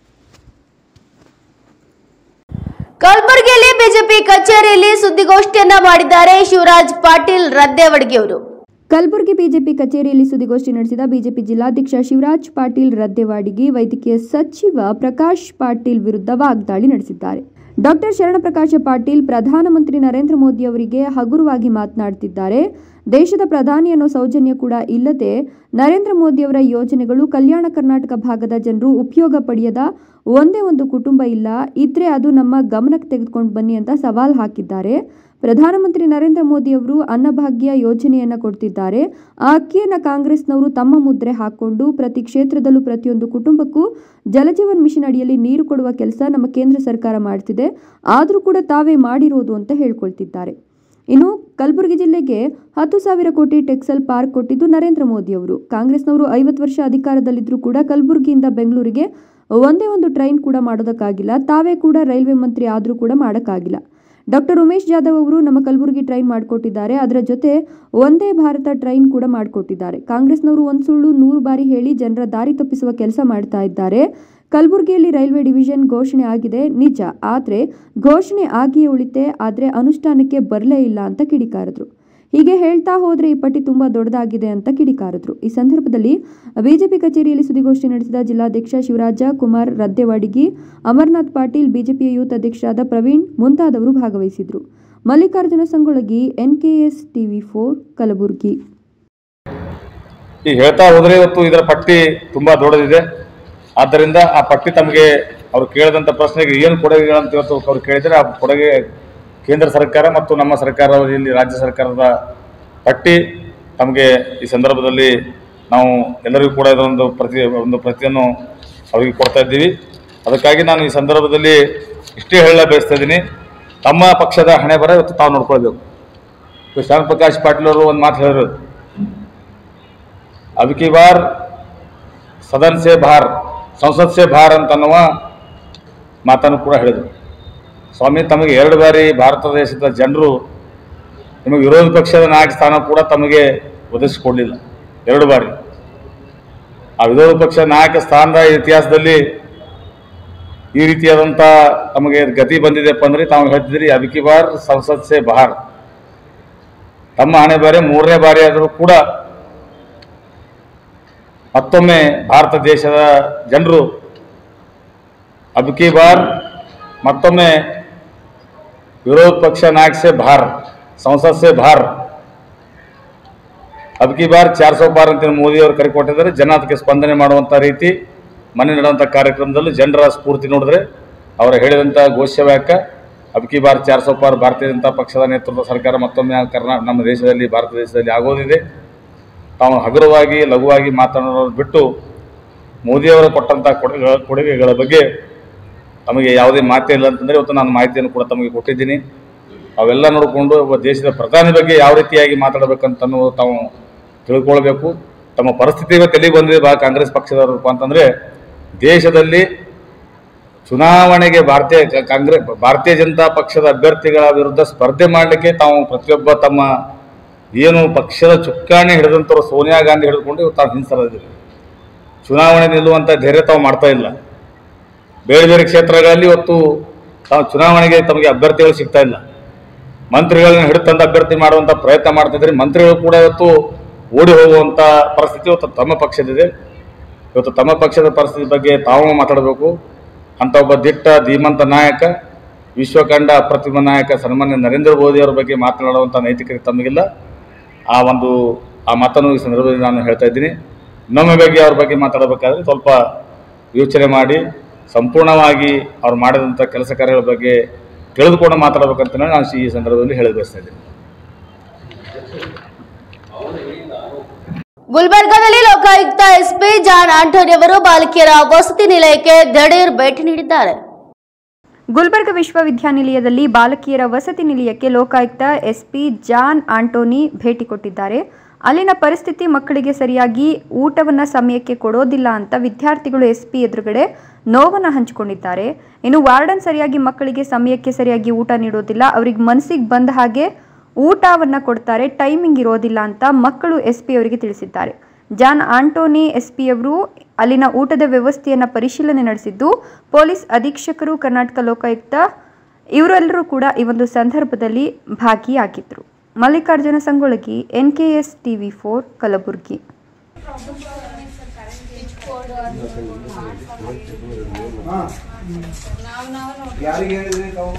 ಕಲಬುರಗಿಯಲ್ಲಿ ಬಿಜೆಪಿ ಕಚೇರಿಯಲ್ಲಿ ಸುದ್ದಿಗೋಷ್ಠಿಯನ್ನ ಮಾಡಿದ್ದಾರೆ ಶಿವರಾಜ್ ಪಾಟೀಲ್ ರದ್ದೇವಡ್ಗಿಯವರು ಕಲಬುರಗಿ ಬಿಜೆಪಿ ಕಚೇರಿಯಲ್ಲಿ ಸುದ್ದಿಗೋಷ್ಠಿ ನಡೆಸಿದ ಬಿಜೆಪಿ ಜಿಲ್ಲಾಧ್ಯಕ್ಷ ಶಿವರಾಜ್ ಪಾಟೀಲ್ ರದ್ದೆವಾಡಿಗೆ ವೈದ್ಯಕೀಯ ಸಚಿವ ಪ್ರಕಾಶ್ ಪಾಟೀಲ್ ವಿರುದ್ಧ ವಾಗ್ದಾಳಿ ನಡೆಸಿದ್ದಾರೆ ಡಾಕ್ಟರ್ ಶರಣಪ್ರಕಾಶ ಪಾಟೀಲ್ ಪ್ರಧಾನಮಂತ್ರಿ ನರೇಂದ್ರ ಮೋದಿ ಅವರಿಗೆ ಹಗುರವಾಗಿ ಮಾತನಾಡ್ತಿದ್ದಾರೆ ದೇಶದ ಪ್ರಧಾನಿ ಅನ್ನೋ ಸೌಜನ್ಯ ಕೂಡ ಇಲ್ಲದೆ ನರೇಂದ್ರ ಮೋದಿಯವರ ಯೋಜನೆಗಳು ಕಲ್ಯಾಣ ಕರ್ನಾಟಕ ಭಾಗದ ಜನರು ಉಪಯೋಗ ಪಡೆಯದ ಒಂದೇ ಒಂದು ಕುಟುಂಬ ಇಲ್ಲ ಇದ್ರೆ ಅದು ನಮ್ಮ ಗಮನಕ್ಕೆ ತೆಗೆದುಕೊಂಡು ಬನ್ನಿ ಅಂತ ಸವಾಲ್ ಹಾಕಿದ್ದಾರೆ ಪ್ರಧಾನಮಂತ್ರಿ ನರೇಂದ್ರ ಮೋದಿ ಅವರು ಅನ್ನಭಾಗ್ಯ ಯೋಜನೆಯನ್ನ ಕೊಡ್ತಿದ್ದಾರೆ ಆ ಅಕ್ಕಿಯನ್ನ ಕಾಂಗ್ರೆಸ್ನವರು ತಮ್ಮ ಮುದ್ರೆ ಹಾಕೊಂಡು ಪ್ರತಿ ಕ್ಷೇತ್ರದಲ್ಲೂ ಪ್ರತಿಯೊಂದು ಕುಟುಂಬಕ್ಕೂ ಜಲಜೀವನ್ ಮಿಷನ್ ಅಡಿಯಲ್ಲಿ ನೀರು ಕೊಡುವ ಕೆಲಸ ನಮ್ಮ ಕೇಂದ್ರ ಸರ್ಕಾರ ಮಾಡ್ತಿದೆ ಆದರೂ ಕೂಡ ತಾವೇ ಮಾಡಿರೋದು ಅಂತ ಹೇಳ್ಕೊಳ್ತಿದ್ದಾರೆ ಇನ್ನು ಕಲಬುರಗಿ ಜಿಲ್ಲೆಗೆ ಹತ್ತು ಸಾವಿರ ಕೋಟಿ ಟೆಕ್ಸಲ್ ಪಾರ್ಕ್ ಕೊಟ್ಟಿದ್ದು ನರೇಂದ್ರ ಮೋದಿ ಅವರು ಕಾಂಗ್ರೆಸ್ನವರು ಐವತ್ತು ವರ್ಷ ಅಧಿಕಾರದಲ್ಲಿದ್ದರೂ ಕೂಡ ಕಲಬುರಗಿಯಿಂದ ಬೆಂಗಳೂರಿಗೆ ಒಂದೇ ಒಂದು ಟ್ರೈನ್ ಕೂಡ ಮಾಡೋದಕ್ಕಾಗಿಲ್ಲ ತಾವೇ ಕೂಡ ರೈಲ್ವೆ ಮಂತ್ರಿ ಆದರೂ ಕೂಡ ಮಾಡೋಕ್ಕಾಗಿಲ್ಲ ಡಾಕ್ಟರ್ ಉಮೇಶ್ ಜಾಧವ್ ಅವರು ನಮ್ಮ ಕಲಬುರಗಿ ಟ್ರೈನ್ ಮಾಡಿಕೊಟ್ಟಿದ್ದಾರೆ ಅದರ ಜೊತೆ ಒಂದೇ ಭಾರತ ಟ್ರೈನ್ ಕೂಡ ಮಾಡಿಕೊಟ್ಟಿದ್ದಾರೆ ಕಾಂಗ್ರೆಸ್ನವರು ಒಂದು ಸುಳ್ಳು ನೂರು ಬಾರಿ ಹೇಳಿ ಜನರ ದಾರಿ ತಪ್ಪಿಸುವ ಕೆಲಸ ಮಾಡ್ತಾ ಇದ್ದಾರೆ ಕಲಬುರಗಿಯಲ್ಲಿ ರೈಲ್ವೆ ಡಿವಿಷನ್ ಘೋಷಣೆ ಆಗಿದೆ ನಿಜ ಆದರೆ ಘೋಷಣೆ ಆಗಿಯೇ ಉಳಿತೆ ಆದರೆ ಅನುಷ್ಠಾನಕ್ಕೆ ಬರಲೇ ಇಲ್ಲ ಅಂತ ಕಿಡಿಕಾರಿದ್ರು ಹೀಗೆ ಹೇಳ್ತಾ ಹೋದ್ರೆ ಈ ಪಟ್ಟಿ ತುಂಬಾ ದೊಡ್ಡದಾಗಿದೆ ಅಂತ ಕಿಡಿಕಾರಿದ್ರು ಈ ಸಂದರ್ಭದಲ್ಲಿ ಬಿಜೆಪಿ ಕಚೇರಿಯಲ್ಲಿ ಸುದ್ದಿಗೋಷ್ಠಿ ನಡೆಸಿದ ಜಿಲ್ಲಾಧ್ಯಕ್ಷ ಶಿವರಾಜ ಕುಮಾರ್ ರದ್ದೆವಾಡಿಗಿ ಅಮರ್ನಾಥ್ ಪಾಟೀಲ್ ಬಿಜೆಪಿಯ ಯೂತ್ ಅಧ್ಯಕ್ಷರಾದ ಪ್ರವೀಣ್ ಮುಂತಾದವರು ಭಾಗವಹಿಸಿದ್ರು Mallikarjuna Sangolagi NKS TV four Kalaburagi ಈಗ ಹೇಳ್ತಾ ಹೋದ್ರೆ ಇವತ್ತು ಇದರ ಪಟ್ಟಿ ತುಂಬಾ ದೊಡ್ಡದಿದೆ ಆದ್ದರಿಂದ ಆ ಪಟ್ಟಿ ತಮಗೆ ಅವ್ರು ಕೇಳಿದಂಥ ಪ್ರಶ್ನೆಗೆ ಏನು ಕೊಡುಗೆಗಳಂತ ಇವತ್ತು ಅವ್ರು ಕೇಳಿದರೆ ಆ ಕೊಡುಗೆ ಕೇಂದ್ರ ಸರ್ಕಾರ ಮತ್ತು ನಮ್ಮ ಸರ್ಕಾರದಲ್ಲಿ ರಾಜ್ಯ ಸರ್ಕಾರದ ಪಟ್ಟಿ ತಮಗೆ ಈ ಸಂದರ್ಭದಲ್ಲಿ ನಾವು ಎಲ್ಲರಿಗೂ ಕೂಡ ಇದೊಂದು ಪ್ರತಿ ಒಂದು ಪ್ರತಿಯನ್ನು ಅವರಿಗೆ ಕೊಡ್ತಾ ಇದ್ದೀವಿ ಅದಕ್ಕಾಗಿ ನಾನು ಈ ಸಂದರ್ಭದಲ್ಲಿ ಇಷ್ಟೇ ಹೇಳ ಬಯಸ್ತಾ ಇದ್ದೀನಿ ತಮ್ಮ ಪಕ್ಷದ ಹಣೆ ಬರ ಇವತ್ತು ತಾವು ನೋಡ್ಕೊಳ್ಬೇಕು ಇವತ್ತು ಶ್ಯಾಮ್ ಪ್ರಕಾಶ್ ಪಾಟೀಲ್ ಅವರು ಒಂದು ಮಾತು ಹೇಳಿದ್ರು अब की बार ಸದನ್ ಸೆ ಬಾರ್ ಸಂಸತ್ ಸೆ ಬಾರ್ ಅಂತ ಅನ್ನುವ ಮಾತನ್ನು ಕೂಡ ಹೇಳಿದರು ಸ್ವಾಮಿ ತಮಗೆ ಎರಡು ಬಾರಿ ಭಾರತ ದೇಶದ ಜನರು ನಿಮಗೆ ವಿರೋಧ ಪಕ್ಷದ ನಾಯಕ ಸ್ಥಾನ ಕೂಡ ತಮಗೆ ಒದಗಿಸಿಕೊಡಲಿಲ್ಲ ಎರಡು ಬಾರಿ ಆ ವಿರೋಧ ಪಕ್ಷ ನಾಯಕ ಸ್ಥಾನದ ಇತಿಹಾಸದಲ್ಲಿ ಈ ರೀತಿಯಾದಂಥ ತಮಗೆ ಗತಿ ಬಂದಿದೆಪ್ಪ ಅಂದ್ರೆ ತಾವು ಹೇಳ್ತಿದ್ರಿ ಅಬಿಕಿ ಬಾರ್ ಸಂಸತ್ ಸೆ ಬಾರ್ ತಮ್ಮ ಹಣೆ ಬಾರಿ ಮೂರನೇ ಬಾರಿ ಆದರೂ ಕೂಡ ಮತ್ತೊಮ್ಮೆ ಭಾರತ ದೇಶದ ಜನರು ಅಬ್ಕಿ ಬಾರ್ ಮತ್ತೊಮ್ಮೆ ವಿರೋಧ ಪಕ್ಷ ನಾಯಕ ಸೆ ಬಾರ್ ಸಂಸತ್ ಸೆ ಬಾರ್ ಅಬ್ಕಿ ಬಾರ್ ಚಾರ್ ಸौ ಬಾರ್ ಅಂತ ಮೋದಿ ಅವರು ಕರೆ ಕೊಟ್ಟಿದ್ದಾರೆ ಜನ ಅದಕ್ಕೆ ಸ್ಪಂದನೆ ಮಾಡುವಂಥ ರೀತಿ ಮನೆ ನಡೆದಂಥ ಕಾರ್ಯಕ್ರಮದಲ್ಲೂ ಜನರ ಸ್ಫೂರ್ತಿ ನೋಡಿದ್ರೆ ಅವರು ಹೇಳಿದಂಥ ಘೋಷವಾಕ್ಯ ಅಬ್ಕಿ ಬಾರ್ ಚಾರ್ ಸौ ಪಾರ್ ಭಾರತೀಯ ಜನತಾ ಪಕ್ಷದ ನೇತೃತ್ವದ ಸರ್ಕಾರ ಮತ್ತೊಮ್ಮೆ ಕರ್ನಾ ನಮ್ಮ ದೇಶದಲ್ಲಿ ಭಾರತ ದೇಶದಲ್ಲಿ ಆಗೋದಿದೆ ತಾವು ಹಗುರವಾಗಿ ಲಘುವಾಗಿ ಮಾತನಾಡೋದು ಬಿಟ್ಟು ಮೋದಿಯವರು ಕೊಟ್ಟಂಥ ಕೊಡುಗೆಗಳ ಕೊಡುಗೆಗಳ ಬಗ್ಗೆ ತಮಗೆ ಯಾವುದೇ ಮಾತೇ ಇಲ್ಲ ಅಂತಂದರೆ ಇವತ್ತು ನಾನು ಮಾಹಿತಿಯನ್ನು ಕೂಡ ತಮಗೆ ಕೊಟ್ಟಿದ್ದೀನಿ ಅವೆಲ್ಲ ನೋಡಿಕೊಂಡು ಒಬ್ಬ ದೇಶದ ಪ್ರಧಾನಿ ಬಗ್ಗೆ ಯಾವ ರೀತಿಯಾಗಿ ಮಾತಾಡಬೇಕಂತ ಅನ್ನೋದು ತಾವು ತಿಳ್ಕೊಳ್ಬೇಕು ತಮ್ಮ ಪರಿಸ್ಥಿತಿ ಇವತ್ತು ಎಲ್ಲಿ ಬಂದಿದೆ ಬಾ ಕಾಂಗ್ರೆಸ್ ಪಕ್ಷದವರಪ್ಪ ಅಂತಂದರೆ ದೇಶದಲ್ಲಿ ಚುನಾವಣೆಗೆ ಭಾರತೀಯ ಕ- ಕಾಂಗ್ರೆಸ್ ಭಾರತೀಯ ಜನತಾ ಪಕ್ಷದ ಅಭ್ಯರ್ಥಿಗಳ ವಿರುದ್ಧ ಸ್ಪರ್ಧೆ ಮಾಡಲಿಕ್ಕೆ ತಾವು ಪ್ರತಿಯೊಬ್ಬ ತಮ್ಮ ಏನು ಪಕ್ಷದ ಚುಕ್ಕಾಣಿ ಹಿಡಿದಂಥವ್ರು ಸೋನಿಯಾ ಗಾಂಧಿ ಹಿಡಿದುಕೊಂಡು ಇವತ್ತು ತಾವು ಹಿಂಸರಿದ್ದೀವಿ ಚುನಾವಣೆ ನಿಲ್ಲುವಂಥ ಧೈರ್ಯ ತಾವು ಮಾಡ್ತಾ ಇಲ್ಲ ಬೇರೆ ಬೇರೆ ಕ್ಷೇತ್ರಗಳಲ್ಲಿ ಇವತ್ತು ತಾವು ಚುನಾವಣೆಗೆ ತಮಗೆ ಅಭ್ಯರ್ಥಿಗಳು ಸಿಗ್ತಾ ಇಲ್ಲ ಮಂತ್ರಿಗಳನ್ನ ಹಿಡಿತಂದು ಅಭ್ಯರ್ಥಿ ಮಾಡುವಂಥ ಪ್ರಯತ್ನ ಮಾಡ್ತಿದ್ರೆ ಮಂತ್ರಿಗಳು ಕೂಡ ಇವತ್ತು ಓಡಿ ಹೋಗುವಂಥ ಪರಿಸ್ಥಿತಿ ಇವತ್ತು ತಮ್ಮ ಪಕ್ಷದಿದೆ ಇವತ್ತು ತಮ್ಮ ಪಕ್ಷದ ಪರಿಸ್ಥಿತಿ ಬಗ್ಗೆ ತಾವು ಮಾತಾಡಬೇಕು ಅಂತ ಒಬ್ಬ ದಿಟ್ಟ ಧೀಮಂತ ನಾಯಕ ವಿಶ್ವಕಂಡ ಅಪ್ರತಿಮ ನಾಯಕ ಸನ್ಮಾನ್ಯ ನರೇಂದ್ರ ಮೋದಿ ಅವರ ಬಗ್ಗೆ ಮಾತನಾಡುವಂಥ ನೈತಿಕತೆ ತಮಗಿಲ್ಲ ಆ ಒಂದು ಆ ಮಾತನ್ನು ಈ ಸಂದರ್ಭದಲ್ಲಿ ನಾನು ಹೇಳ್ತಾ ಇದ್ದೀನಿ ಇನ್ನೊಮ್ಮೆ ಬಗ್ಗೆ ಅವ್ರ ಬಗ್ಗೆ ಮಾತಾಡಬೇಕಾದ್ರೆ ಸ್ವಲ್ಪ ಯೋಚನೆ ಮಾಡಿ ಸಂಪೂರ್ಣವಾಗಿ ಅವ್ರು ಮಾಡಿದಂಥ ಕೆಲಸ ಕಾರ್ಯಗಳ ಬಗ್ಗೆ ತಿಳಿದುಕೊಂಡು ಮಾತಾಡಬೇಕಂತ ನಾನು ಈ ಸಂದರ್ಭದಲ್ಲಿ ಹೇಳಿ ಬಯಸ್ತಾ ಇದ್ದೀನಿ ಗುಲ್ಬರ್ಗಾದಲ್ಲಿ ಲೋಕಾಯುಕ್ತ ಎಸ್ಪಿ ಜಾನ್ ಆಂಟೋನಿ ಅವರು ಬಾಲಕಿಯರ ವಸತಿ ನಿಲಯಕ್ಕೆ ದಿಢೀರ್ ಭೇಟಿ ನೀಡಿದ್ದಾರೆ ಗುಲ್ಬರ್ಗ ವಿಶ್ವವಿದ್ಯಾನಿಲಯದಲ್ಲಿ ಬಾಲಕಿಯರ ವಸತಿ ನಿಲಯಕ್ಕೆ ಲೋಕಾಯುಕ್ತ ಎಸ್ಪಿ ಜಾನ್ ಆಂಟೋನಿ ಭೇಟಿ ಕೊಟ್ಟಿದ್ದಾರೆ ಅಲ್ಲಿನ ಪರಿಸ್ಥಿತಿ ಮಕ್ಕಳಿಗೆ ಸರಿಯಾಗಿ ಊಟವನ್ನು ಸಮಯಕ್ಕೆ ಕೊಡೋದಿಲ್ಲ ಅಂತ ವಿದ್ಯಾರ್ಥಿಗಳು ಎಸ್ಪಿ ಎದುರುಗಡೆ ನೋವನ್ನು ಹಂಚಿಕೊಂಡಿದ್ದಾರೆ ಇನ್ನು ವಾರ್ಡನ್ ಸರಿಯಾಗಿ ಮಕ್ಕಳಿಗೆ ಸಮಯಕ್ಕೆ ಸರಿಯಾಗಿ ಊಟ ನೀಡೋದಿಲ್ಲ ಅವ್ರಿಗೆ ಮನಸ್ಸಿಗೆ ಬಂದ ಹಾಗೆ ಊಟವನ್ನು ಕೊಡ್ತಾರೆ ಟೈಮಿಂಗ್ ಇರೋದಿಲ್ಲ ಅಂತ ಮಕ್ಕಳು ಎಸ್ ಪಿ ಅವರಿಗೆ ತಿಳಿಸಿದ್ದಾರೆ ಜಾನ್ ಆಂಟೋನಿ ಎಸ್ ಪಿ ಅವರು ಅಲ್ಲಿನ ಊಟದ ವ್ಯವಸ್ಥೆಯನ್ನು ಪರಿಶೀಲನೆ ನಡೆಸಿದ್ದು ಪೊಲೀಸ್ ಅಧೀಕ್ಷಕರು ಕರ್ನಾಟಕ ಲೋಕಾಯುಕ್ತ ಇವರೆಲ್ಲರೂ ಕೂಡ ಈ ಒಂದು ಸಂದರ್ಭದಲ್ಲಿ ಭಾಗಿಯಾಗಿದ್ದರು Mallikarjuna Sangolagi N K S T V four Kalaburagi ಯಾರಿಗೆ ಹೇಳಿದ್ರಿ ತಾವು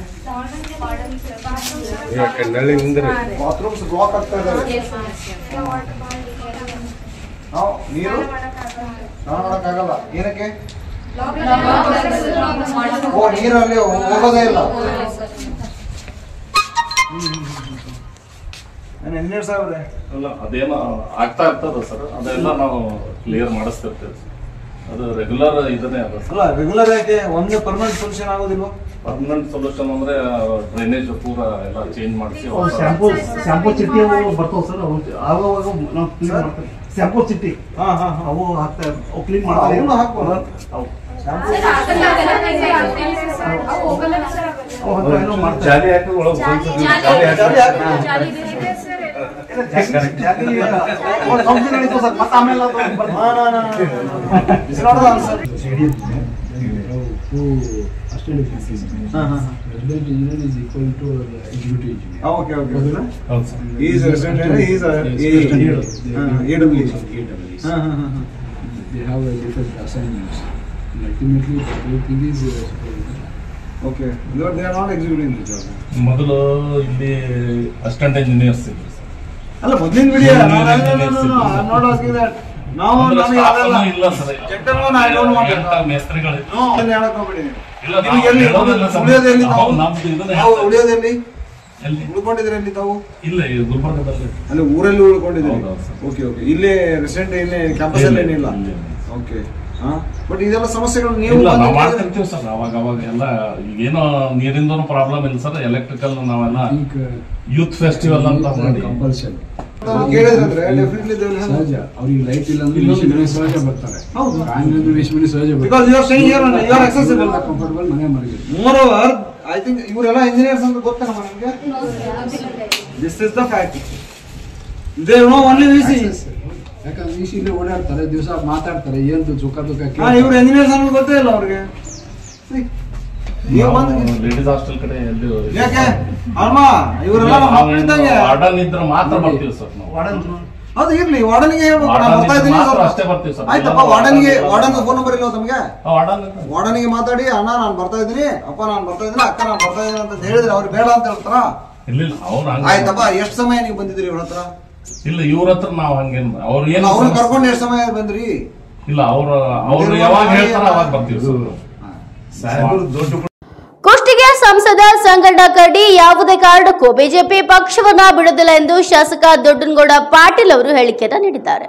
ಬಾತ್ರೂಮ್ಸ್ ಬ್ಲಾಕ್ ಆಗ್ತಾ ಇದಾವೆ ನಾವು ನೀರು ಸ್ನಾನ ಮಾಡಕ್ಕಾಗಲ್ಲ ಏನಕ್ಕೆ ಓ ನೀರಲ್ಲಿ ಹೋಗೋದೇ ಇಲ್ಲ ನಾನು ಹನ್ನೆರಡು ಸಾವಿರ ಅಲ್ಲ ಅದೇನೋ ಆಗ್ತಾ ಇರ್ತದೆ ಸರ್ ಅದೆಲ್ಲ ನಾವು ಕ್ಲಿಯರ್ ಮಾಡಿಸ್ತಿರ್ತೀವಿ ಅದು ರೆಗ್ಯುಲರ್ ಇದನ್ನೇ ಅದ ಸರ್ ಅಲ್ಲ ರೆಗ್ಯುಲರ್ ಆಗಿ ಒಂದೇ ಪರ್ಮನೆಂಟ್ ಸೊಲ್ಯೂಷನ್ ಆಗೋದಿಲ್ವಾ ಪರ್ಮನೆಂಟ್ ಸೊಲ್ಯೂಷನ್ ಅಂದ್ರೆ ಡ್ರೈನೇಜ್ ಪೂರ ಎಲ್ಲ ಚೇಂಜ್ ಮಾಡಿಸಿ ಶಾಂಪೂ ಶಾಂಪೂ ಚಿಟ್ಟಿ ಅವು ಬರ್ತಾವ ಸರ್ ಅವು ಆವಾಗ ನಾವು ಕ್ಲೀನ್ ಮಾಡ್ತೀವಿ ಶಾಂಪೂ ಚಿಟ್ಟಿ ಹಾ ಹಾ ಹಾ ಅವು ಹಾಕ್ತಾ ಅವು ಕ್ಲೀನ್ ಮಾಡ್ತಾರೆ ಅವನ್ನ ಹಾಕ್ಬೋದು. ಅವು ಅವು ಅವು ಏನೋ ಮಾಡ್ತಾರೆ ಜಾಲಿ ಹಾಕಿ ಒಳಗೆ ಜಾಲಿ ಹಾಕಿ. ಜಾಲಿ, ಒಂದು ಸಂಸ್ಥೆ ನಡೀತು ಸರ್ ಮತ್ತೆ ಆಮೇಲೆ ಅದು ಬರ್ತಾರೆ. ಹಾ, ಹಾ, ಹಾ, ಹಾ. It's not the answer. Assistant engineer ಹಾಂ ಹಾಂ resident engineer is equal to executive engineer okay okay ಹೌದು sir is resident is A W ಹಾಂ ಹಾಂ ಹಾಂ they have a different assignments. And ultimately, the whole thing is uh, okay they are not executive in the job ಮೊದಲು ಇಲ್ಲಿ assistant engineers ಇದ್ರು sir ಅಲ್ಲ ಮೊದಲಿನ video Engineers not asking that ನಾವು ಅಂದ್ರೆ ನನಗೆ staff ಅದೆಲ್ಲ ಅನ್ನು ಇಲ್ಲ sir Gentlemen, I don't want it. ಮೇಸ್ತ್ರಿಗಳು ನೋ ಅದನ್ನ ಹೇಳಕ್ ಹೋಗ್ಬೇಡಿ ನೀವು. ಇಲ್ಲ, ನಿಮ್ಗೆ ನಾವು ಎಲ್ಲಿ ಹೇಳೋದಿಲ್ಲ ಸರ್. ಉಳಿಯೋದೆಲ್ಲಿ ನಾವು ತಾವು ನಮ್ದು ಇದನ್ನ ತಾವು ಹೇಳ್ತಾ ಉಳಿಯೋದೆಲ್ಲಿ ಎಲ್ಲಿ? ಉಳ್ಕೊಂಡಿದ್ರೆ ಎಲ್ಲಿ ತಾವು ಇಲ್ಲ ಈ ಗುಲ್ಬರ್ಗದಲ್ಲಿ ಅಲ್ಲಿ ಊರಲ್ಲಿ ಉಳ್ಕೊಂಡಿದ್ದೀರಿ ಹೌದು, ಹೌದು, ಸರ್. ಓಕೆ ಓಕೆ ಇಲ್ಲೇ ರೆಸಿಡೆಂಟ್ ಇಲ್ಲಿ ಕ್ಯಾಂಪಸ್ ಅಲ್ಲಿ ಏನಿಲ್ಲ ಇಲ್ಲ. ಓಕೆ ಹಾ ಬಟ್ ಇದೆಲ್ಲ ಸಮಸ್ಯೆಗಳು ನೀವು ಇಲ್ಲ ನಾವು ಬಂದು ಮಾಡ್ತಿರ್ತೀವಿ ಸರ್ ಅವಾಗ ಅವಾಗ ಎಲ್ಲ ಈಗೇನೋ ನೀರಿಂದನೂ ಪ್ರಾಬ್ಲಮ್ ಇಲ್ಲ ಸರ್ ಎಲೆಕ್ಟ್ರಿಕಲ್ ನಾವೆಲ್ಲ I think uh, youth festival ಅಂತ ಮಾಡಿ compulsion. ತಾವು ಕೇಳಿದ್ರಂದ್ರೆ ಡೆಫಿನೆಟ್ಲಿ ದೇ ವಿಲ್ ಸಹಜ ಅವ್ರಿಗೆ ಲೈಟ್ ಇಲ್ಲ ಅಂದ್ರೆ ವೇಸ್ಟ್ ಮನೆ ಸಹಜ ಬರ್ತಾರೆ ಹೌದು. ಫ್ಯಾನ್ ಇಲ್ಲದ್ರೆ ವೇಸ್ಟ್ ಮನೆ ಸಹಜ because you are staying here you are accessible comfortable ಮನೆ ಮಲಗಿ ಮೋರ್ ಓವರ್ ಐ ಥಿಂಕ್ ಇವರೆಲ್ಲ ಇಂಜಿನಿಯರ್ಸ್ ಅಂತ ಗೊತ್ತಾ ನಿಮಗೆ this is the fact they know only V C ಯಾಕಂದ್ರೆ ಈ ಇಲ್ಲಿ ಓಡಾಡ್ತಾರೆ ದಿವಸ ಮಾತಾಡ್ತಾರೆ ಏನು ಸುಖ ದುಃಖ ಹಾ ಇವ್ರು ಇಂಜಿನಿಯರ್ಸ್ ಅನ್ನೋದು ಗೊತ್ತೇ ಇಲ್ಲ ಅವ್ರಿಗೆ See, ನೀವು ಬಂದು ಲೇಡೀಸ್ ಹಾಸ್ಟೆಲ್ ಕಡೆ ಎಲ್ಲಿ ಯಾಕೆ ಅಮ್ಮ ಇವರೆಲ್ಲ ನಮ್ಮ ಮಕ್ಕಳಿದ್ದಂಗೆ ವಾರ್ಡನ್ ಇದ್ರೆ ಮಾತ್ರ ಬರ್ತೀವಿ ಸರ್ ನಾವು ಹೌದು ಇರ್ಲಿ ವಾರ್ಡನ್ಗೆ ಹೇಳ್ಬೇಕು ನಾನು ವಾರ್ಡನ್ ಬರ್ತಾ ಇದ್ದೀನಿ ಮಾತ್ರ ಸ್ವಲ್ಪ. ಅಷ್ಟೇ ಬರ್ತೀವಿ ಸರ್. ಆಯ್ತಪ್ಪ ವಾರ್ಡನ್ಗೆ ವಾರ್ಡನ್ ಫೋನ್ ನಂಬರ್ ಇಲ್ಲ ತಮಗೆ ವಾರ್ಡನ್ ವಾರ್ಡನ್ಗೆ ಮಾತಾಡಿ ಅಣ್ಣ ನಾನು ಬರ್ತಾ ಇದ್ದೀನಿ ಅಪ್ಪ ನಾನು ಬರ್ತಾ ಇದ್ದೀನಿ ಅಕ್ಕ ನಾನು ಬರ್ತಾ ಇದ್ದೀನಿ ಅಂತ ಹೇಳಿದ್ರೆ ಅವ್ರು ಬೇಡ ಅಂತ ಹೇಳ್ತಾರ ಇಲ್ಲ ಅವ್ರು ಹಂಗ ಆಯ್ತಪ್ಪ ಎಷ್ಟು ಸಮಯ ನೀವು ಬಂದಿದ್ದೀರಿ ಇವ್ರ ಹತ್ರ ಇಲ್ಲ ಇವ್ರ ಹತ್ರ ನಾವು ಹಂಗೇನ್ ಅವ್ರು ಏನು ಅವ್ರನ್ನ ಕರ್ಕೊಂಡು ಎಷ್ಟು ಸಮಯ ಬಂದ್ರಿ ಇಲ್ಲ ಅವ್ರು ಅವ್ರು ಯಾವಾಗ ಹೇಳ್ತಾರ ಅವಾಗ ಬರ್ತೀವಿ ಸರ್ ಸಾಹೇಬ್ರು ದೊಡ್ಡ ಕುಷ್ಟಗಿಯ ಸಂಸದ ಸಂಗಣ್ಣ ಕರಡಿ ಯಾವುದೇ ಕಾರಣಕ್ಕೂ ಬಿಜೆಪಿ ಪಕ್ಷವನ್ನ ಬಿಡುವುದಿಲ್ಲ ಎಂದು ಶಾಸಕ ದೊಡ್ಡನಗೌಡ ಪಾಟೀಲ್ ಅವರು ಹೇಳಿಕೆಯನ್ನು ನೀಡಿದ್ದಾರೆ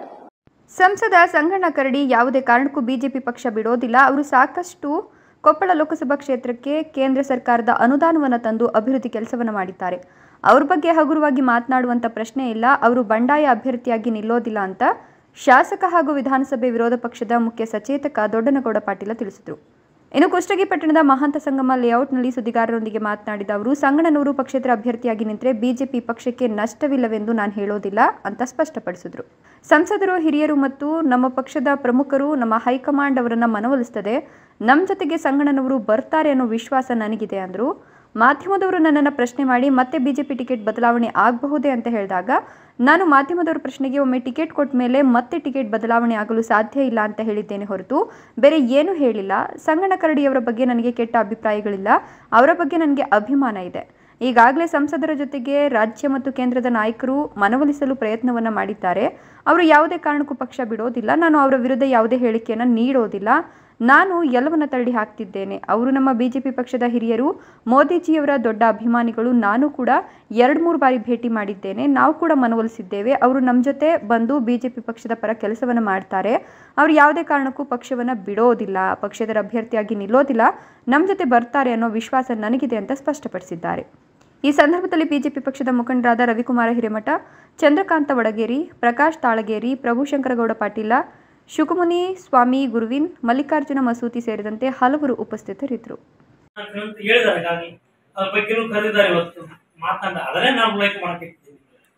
ಸಂಸದ ಸಂಗಣ್ಣ ಕರಡಿ ಯಾವುದೇ ಕಾರಣಕ್ಕೂ ಬಿಜೆಪಿ ಪಕ್ಷ ಬಿಡೋದಿಲ್ಲ ಅವರು ಸಾಕಷ್ಟು ಕೊಪ್ಪಳ ಲೋಕಸಭಾ ಕ್ಷೇತ್ರಕ್ಕೆ ಕೇಂದ್ರ ಸರ್ಕಾರದ ಅನುದಾನವನ್ನು ತಂದು ಅಭಿವೃದ್ಧಿ ಕೆಲಸವನ್ನು ಮಾಡಿದ್ದಾರೆ ಅವ್ರ ಬಗ್ಗೆ ಹಗುರವಾಗಿ ಮಾತನಾಡುವಂಥ ಪ್ರಶ್ನೆ ಇಲ್ಲ ಅವರು ಬಂಡಾಯ ಅಭ್ಯರ್ಥಿಯಾಗಿ ನಿಲ್ಲೋದಿಲ್ಲ ಅಂತ ಶಾಸಕ ಹಾಗೂ ವಿಧಾನಸಭೆ ವಿರೋಧ ಪಕ್ಷದ ಮುಖ್ಯ ಸಚೇತಕ ದೊಡ್ಡನಗೌಡ ಪಾಟೀಲ ತಿಳಿಸಿದರು ಇನ್ನು ಕುಷ್ಟಗಿ ಪಟ್ಟಣದ ಮಹಾಂತ ಸಂಗಮ ಲೇಔಟ್ನಲ್ಲಿ ಸುದ್ದಿಗಾರರೊಂದಿಗೆ ಮಾತನಾಡಿದ ಅವರು ಸಂಗಣ್ಣನವರು ಪಕ್ಷೇತರ ಅಭ್ಯರ್ಥಿಯಾಗಿ ನಿಂತರೆ ಬಿಜೆಪಿ ಪಕ್ಷಕ್ಕೆ ನಷ್ಟವಿಲ್ಲವೆಂದು ನಾನು ಹೇಳೋದಿಲ್ಲ ಅಂತ ಸ್ಪಷ್ಟಪಡಿಸಿದರು ಸಂಸದರು ಹಿರಿಯರು ಮತ್ತು ನಮ್ಮ ಪಕ್ಷದ ಪ್ರಮುಖರು ನಮ್ಮ ಹೈಕಮಾಂಡ್ ಅವರನ್ನ ಮನವೊಲಿಸ್ತದೆ ನಮ್ಮ ಜೊತೆಗೆ ಸಂಗಣ್ಣನವರು ಬರ್ತಾರೆ ಅನ್ನೋ ವಿಶ್ವಾಸ ನನಗಿದೆ ಅಂದರು ಮಾಧ್ಯಮದವರು ನನ್ನನ್ನು ಪ್ರಶ್ನೆ ಮಾಡಿ ಮತ್ತೆ ಬಿಜೆಪಿ ಟಿಕೆಟ್ ಬದಲಾವಣೆ ಆಗಬಹುದೇ ಅಂತ ಹೇಳಿದಾಗ ನಾನು ಮಾಧ್ಯಮದವರ ಪ್ರಶ್ನೆಗೆ ಒಮ್ಮೆ ಟಿಕೆಟ್ ಕೊಟ್ಟ ಮೇಲೆ ಮತ್ತೆ ಟಿಕೆಟ್ ಬದಲಾವಣೆ ಆಗಲು ಸಾಧ್ಯ ಇಲ್ಲ ಅಂತ ಹೇಳಿದ್ದೇನೆ ಹೊರತು ಬೇರೆ ಏನೂ ಹೇಳಿಲ್ಲ ಸಂಗಣ್ಣ ಕರಡಿಯವರ ಬಗ್ಗೆ ನನಗೆ ಕೆಟ್ಟ ಅಭಿಪ್ರಾಯಗಳಿಲ್ಲ ಅವರ ಬಗ್ಗೆ ನನಗೆ ಅಭಿಮಾನ ಇದೆ ಈಗಾಗಲೇ ಸಂಸದರ ಜೊತೆಗೆ ರಾಜ್ಯ ಮತ್ತು ಕೇಂದ್ರದ ನಾಯಕರು ಮನವೊಲಿಸಲು ಪ್ರಯತ್ನವನ್ನು ಮಾಡಿದ್ದಾರೆ ಅವರು ಯಾವುದೇ ಕಾರಣಕ್ಕೂ ಪಕ್ಷ ಬಿಡೋದಿಲ್ಲ ನಾನು ಅವರ ವಿರುದ್ಧ ಯಾವುದೇ ಹೇಳಿಕೆಯನ್ನು ನೀಡೋದಿಲ್ಲ ನಾನು ಎಲ್ಲವನ್ನ ತಳ್ಳಿ ಹಾಕ್ತಿದ್ದೇನೆ ಅವರು ನಮ್ಮ ಬಿಜೆಪಿ ಪಕ್ಷದ ಹಿರಿಯರು ಮೋದಿಜಿಯವರ ದೊಡ್ಡ ಅಭಿಮಾನಿಗಳು ನಾನು ಕೂಡ ಎರಡು ಮೂರು ಬಾರಿ ಭೇಟಿ ಮಾಡಿದ್ದೇನೆ ನಾವು ಕೂಡ ಮನವೊಲಿಸಿದ್ದೇವೆ ಅವರು ನಮ್ಮ ಜೊತೆ ಬಂದು ಬಿಜೆಪಿ ಪಕ್ಷದ ಪರ ಕೆಲಸವನ್ನು ಮಾಡ್ತಾರೆ ಅವರು ಯಾವುದೇ ಕಾರಣಕ್ಕೂ ಪಕ್ಷವನ್ನು ಬಿಡೋದಿಲ್ಲ ಪಕ್ಷೇತರ ಅಭ್ಯರ್ಥಿಯಾಗಿ ನಿಲ್ಲೋದಿಲ್ಲ ನಮ್ಮ ಜೊತೆ ಬರ್ತಾರೆ ಅನ್ನೋ ವಿಶ್ವಾಸ ನನಗಿದೆ ಅಂತ ಸ್ಪಷ್ಟಪಡಿಸಿದ್ದಾರೆ ಈ ಸಂದರ್ಭದಲ್ಲಿ ಬಿಜೆಪಿ ಪಕ್ಷದ ಮುಖಂಡರಾದ ರವಿಕುಮಾರ ಹಿರೇಮಠ ಚಂದ್ರಕಾಂತ ವಡಗೇರಿ ಪ್ರಕಾಶ್ ತಾಳಗೇರಿ ಪ್ರಭುಶಂಕರಗೌಡ ಪಾಟೀಲ ಶುಕುಮುನಿ ಸ್ವಾಮಿ ಗುರುವಿನ್ ಮಲ್ಲಿಕಾರ್ಜುನ ಮಸೂತಿ ಸೇರಿದಂತೆ ಹಲವರು ಉಪಸ್ಥಿತರಿದ್ದರು ಅಂತ ಹೇಳಿದ್ದಾರೆ ಈಗಾಗಲೇ ಅದ್ರ ಬಗ್ಗೆನೂ ಕರೆದಿದ್ದಾರೆ ಇವತ್ತು ಮಾತನಾಡ ಅದನ್ನೇ ನಾವು ಉಲ್ಲೇಖ ಮಾಡ್ತಿರ್ತೀವಿ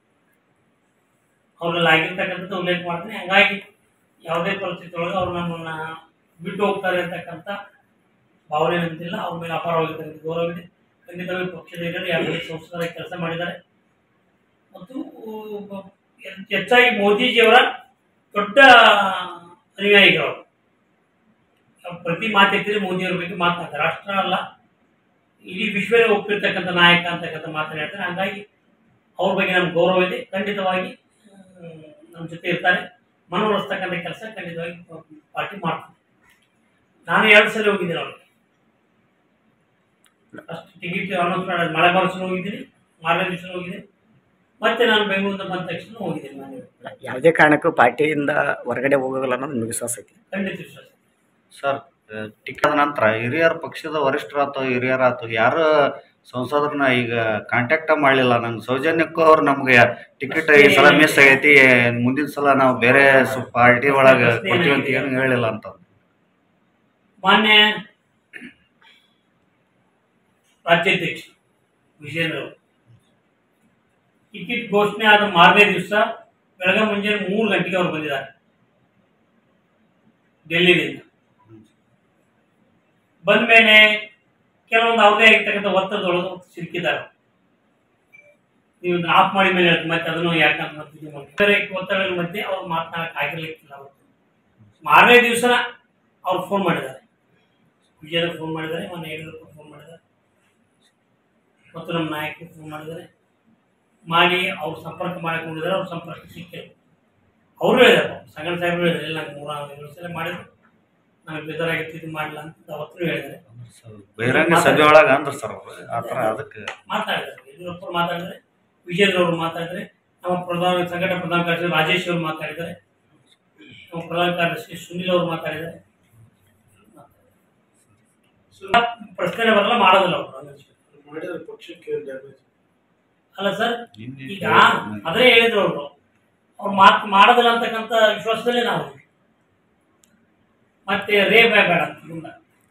ಅವ್ರಲ್ಲಿ ಆಗಿರ್ತಕ್ಕಂಥದ್ದು ಉಲ್ಲೇಖ ಮಾಡ್ತೀನಿ ಹಂಗಾಗಿ ಯಾವುದೇ ಪರಿಸ್ಥಿತಿ ಒಳಗೆ ಅವ್ರು ನಮ್ಮನ್ನ ಬಿಟ್ಟು ಹೋಗ್ತಾರೆ ಅಂತಕ್ಕಂಥ ಭಾವನೆ ನಂತಿಲ್ಲ ಅವ್ರ ಮೇಲೆ ಅಪಾರವಾಗಿರ್ತಕ್ಕಂಥ ಗೌರವ ಇದೆ ಖಂಡಿತವಾಗಿ ಪಕ್ಷದ ಹಿರಿಯರು ಯಾವುದೇ ಸಂಸದರಾಗಿ ಕೆಲಸ ಮಾಡಿದ್ದಾರೆ ಮತ್ತು ಉ- ಹೆಚ್ಚಾಗಿ ಮೋದಿಜಿಯವರ ದೊಡ್ಡ ಅನುಯಾಯಿಗಳು ಅವ್ರು ಪ್ರತಿ ಮಾತೆತ್ತಿದ್ರೆ ಮೋದಿಯವ್ರ ಬಗ್ಗೆ ಮಾತನಾಡ್ತಾರೆ ರಾಷ್ಟ್ರ ಅಲ್ಲ ಇಡೀ ವಿಶ್ವವೇ ಒಪ್ಪಿರ್ತಕ್ಕಂಥ ನಾಯಕ ಅಂತಕ್ಕಂಥ ಮಾತನ್ನ ಹೇಳ್ತಾರೆ ಹಂಗಾಗಿ ಅವ್ರ ಬಗ್ಗೆ ನಮ್ಗೆ ಗೌರವ ಇದೆ ಖಂಡಿತವಾಗಿ ನಮ್ಮ ಜೊತೆ ಇರ್ತಾರೆ ಮನವೊಲಿಸ್ತಕ್ಕಂಥ ಕೆಲಸ ಖಂಡಿತವಾಗಿ ಪಾರ್ಟಿ ಮಾಡ್ತಾರೆ ನಾನು ಎರಡು ಸಲ ಹೋಗಿದ್ದೀನಿ ಅವ್ರಿಗೆ ಅಷ್ಟು ಟಿಕೆಟ್ ಅನೌನ್ಸ್ ಮಾಡೋದು ಮಳೆ ಬರೋಸಲು ಹೋಗಿದ್ದೀನಿ ಮಾರನೇ ದಿವಸ ಹೋಗಿದ್ದೀನಿ ಮತ್ತೆ ನಾನು ಬೆಂಗಳೂರಿಂದ ಬಂದ ತಕ್ಷಣ ಹೋಗಿದ್ದೀನಿ ನಾನು ಯಾವುದೇ ಕಾರಣಕ್ಕೂ ಪಾರ್ಟಿಯಿಂದ ಹೊರಗಡೆ ಹೋಗೋಲ್ಲ ಅನ್ನೋದು ನಿಮಗೆ ವಿಶ್ವಾಸ ಐತಿ ಖಂಡಿತ ವಿಶ್ವಾಸ ಸರ್ ಟಿಕೆಟ್ ನಂತರ ಹಿರಿಯರ ಪಕ್ಷದ ವರಿಷ್ಠರಾತು ಹಿರಿಯರಾತು ಯಾರು ಸಂಸದರನ್ನ ಈಗ ಕಾಂಟ್ಯಾಕ್ಟ್ ಮಾಡಲಿಲ್ಲ ನಂಗೆ ಸೌಜನ್ಯಕ್ಕೂ ಅವ್ರು ನಮ್ಗೆ ಟಿಕೆಟ್ ಈ ಸಲ ಮಿಸ್ ಆಗೈತಿ ಮುಂದಿನ ಸಲ ನಾವು ಬೇರೆ ಪಾರ್ಟಿ ಒಳಗೆ ಕೊಡ್ತೀವಿ ಅಂತ ಏನು ಹೇಳಿಲ್ಲ ಅಂತ ಮಾನ್ಯ ರಾಜ್ಯಾಧ್ಯಕ್ಷ ವಿಜೇಂದ್ರ ಅವರು ಟಿಕೆಟ್ ಘೋಷಣೆ ಆದ ಮಾರನೇ ದಿವಸ ಬೆಳಗ್ಗೆ ಮುಂಜಾನೆ ಮೂರು ಗಂಟೆಗೆ ಅವ್ರು ಬಂದಿದ್ದಾರೆ ಡೆಲ್ಲಿದಿಂದ ಬಂದ ಮೇಲೆ ಕೆಲವೊಂದು ಅವ್ರದೇ ಆಗಿರ್ತಕ್ಕಂಥ ಒತ್ತಡದೊಳಗೆ ಸಿಲುಕಿದ್ದಾರೆ ನೀವು ಆಫ್ ಮಾಡಿ ಮೇಲೆ ಹೇಳ್ತೀನಿ ಮತ್ತೆ ಅದನ್ನು ಯಾಕಂತ ಮತ್ತೆ ಇದು ಮಾಡಿ ಬೇರೆ ಒತ್ತಡಗಳ ಮಧ್ಯೆ ಅವ್ರು ಮಾತನಾಡಕ್ ಆಗಿರ್ಲಿಕ್ಕಿಲ್ಲ ಅವತ್ತು ಮಾರನೇ ದಿವಸನ ಅವ್ರು ಫೋನ್ ಮಾಡಿದ್ದಾರೆ ವಿಜಯದ ಫೋನ್ ಮಾಡಿದ್ದಾರೆ ಮೊನ್ನೆ ಯಡಿಯೂರಪ್ಪ ಫೋನ್ ಮಾಡಿದ್ದಾರೆ ಮತ್ತು ನಮ್ಮ ನಾಯಕರು ಫೋನ್ ಮಾಡಿದ್ದಾರೆ ಮಾಡಿ ಅವ್ರು ಸಂಪರ್ಕ ಮಾಡಿಕೊಂಡಿದ್ದಾರೆ ಅವ್ರ ಸಂಪರ್ಕ ಸಿಕ್ಕಿಲ್ಲ ಅವರು ಹೇಳಿದ್ರು ಸಂಗಣ ಸಾಹೇಬರು ಹೇಳಿದ್ರು ಇಲ್ಲ ನಂಗೆ ಮೂರ ಏಳು ಸಲ ಮಾಡಿದ್ರು ನಮಗೆ ಬೇಜಾರಾಗಿತ್ತು ಇದು ಮಾಡಿಲ್ಲ ಅಂತ ಅವತ್ತು ಹೇಳಿದ್ದಾರೆ ಬಹಿರಂಗ ಸಭೆ ಒಳಗ ಅಂದ್ರ ಸರ್ ಅವ್ರು ಆ ಥರ ಅದಕ್ಕೆ ಮಾತಾಡಿದ್ದಾರೆ ಯಡಿಯೂರಪ್ಪ ಮಾತಾಡಿದ್ರೆ ವಿಜೇಂದ್ರ ಅವರು ಮಾತಾಡಿದ್ರೆ ನಮ್ಮ ಪ್ರಧಾನ ಸಂಘಟನಾ ಪ್ರಧಾನ ಕಾರ್ಯದರ್ಶಿ ರಾಜೇಶ್ ಅವರು ಮಾತಾಡಿದ್ದಾರೆ ನಮ್ಮ ಪ್ರಧಾನ ಕಾರ್ಯದರ್ಶಿ ಸುನಿಲ್ ಅವರು ಮಾತಾಡಿದ್ದಾರೆ ಪ್ರಶ್ನೆ ಬರಲ್ಲ ಮಾಡೋದಿಲ್ಲ ಅವರು ಮಾಡಿದ್ರೆ ಪಕ್ಷಕ್ಕೆ ಡ್ಯಾಮೇಜ್ ಅಲ್ಲ ಸರ್ ಈಗ ಅದೇ ಹೇಳಿದ್ರು ಅವರು ಅವ್ರು ಮಾತು ಮಾಡೋದಿಲ್ಲ ಅಂತಕ್ಕಂಥ ವಿಶ್ವಾಸದಲ್ಲೇ ನಾವು ಇದ್ದೀವಿ. ಮತ್ತೆ ರೇ ಬೇಡ ಅಂತ ಮುಂದೆ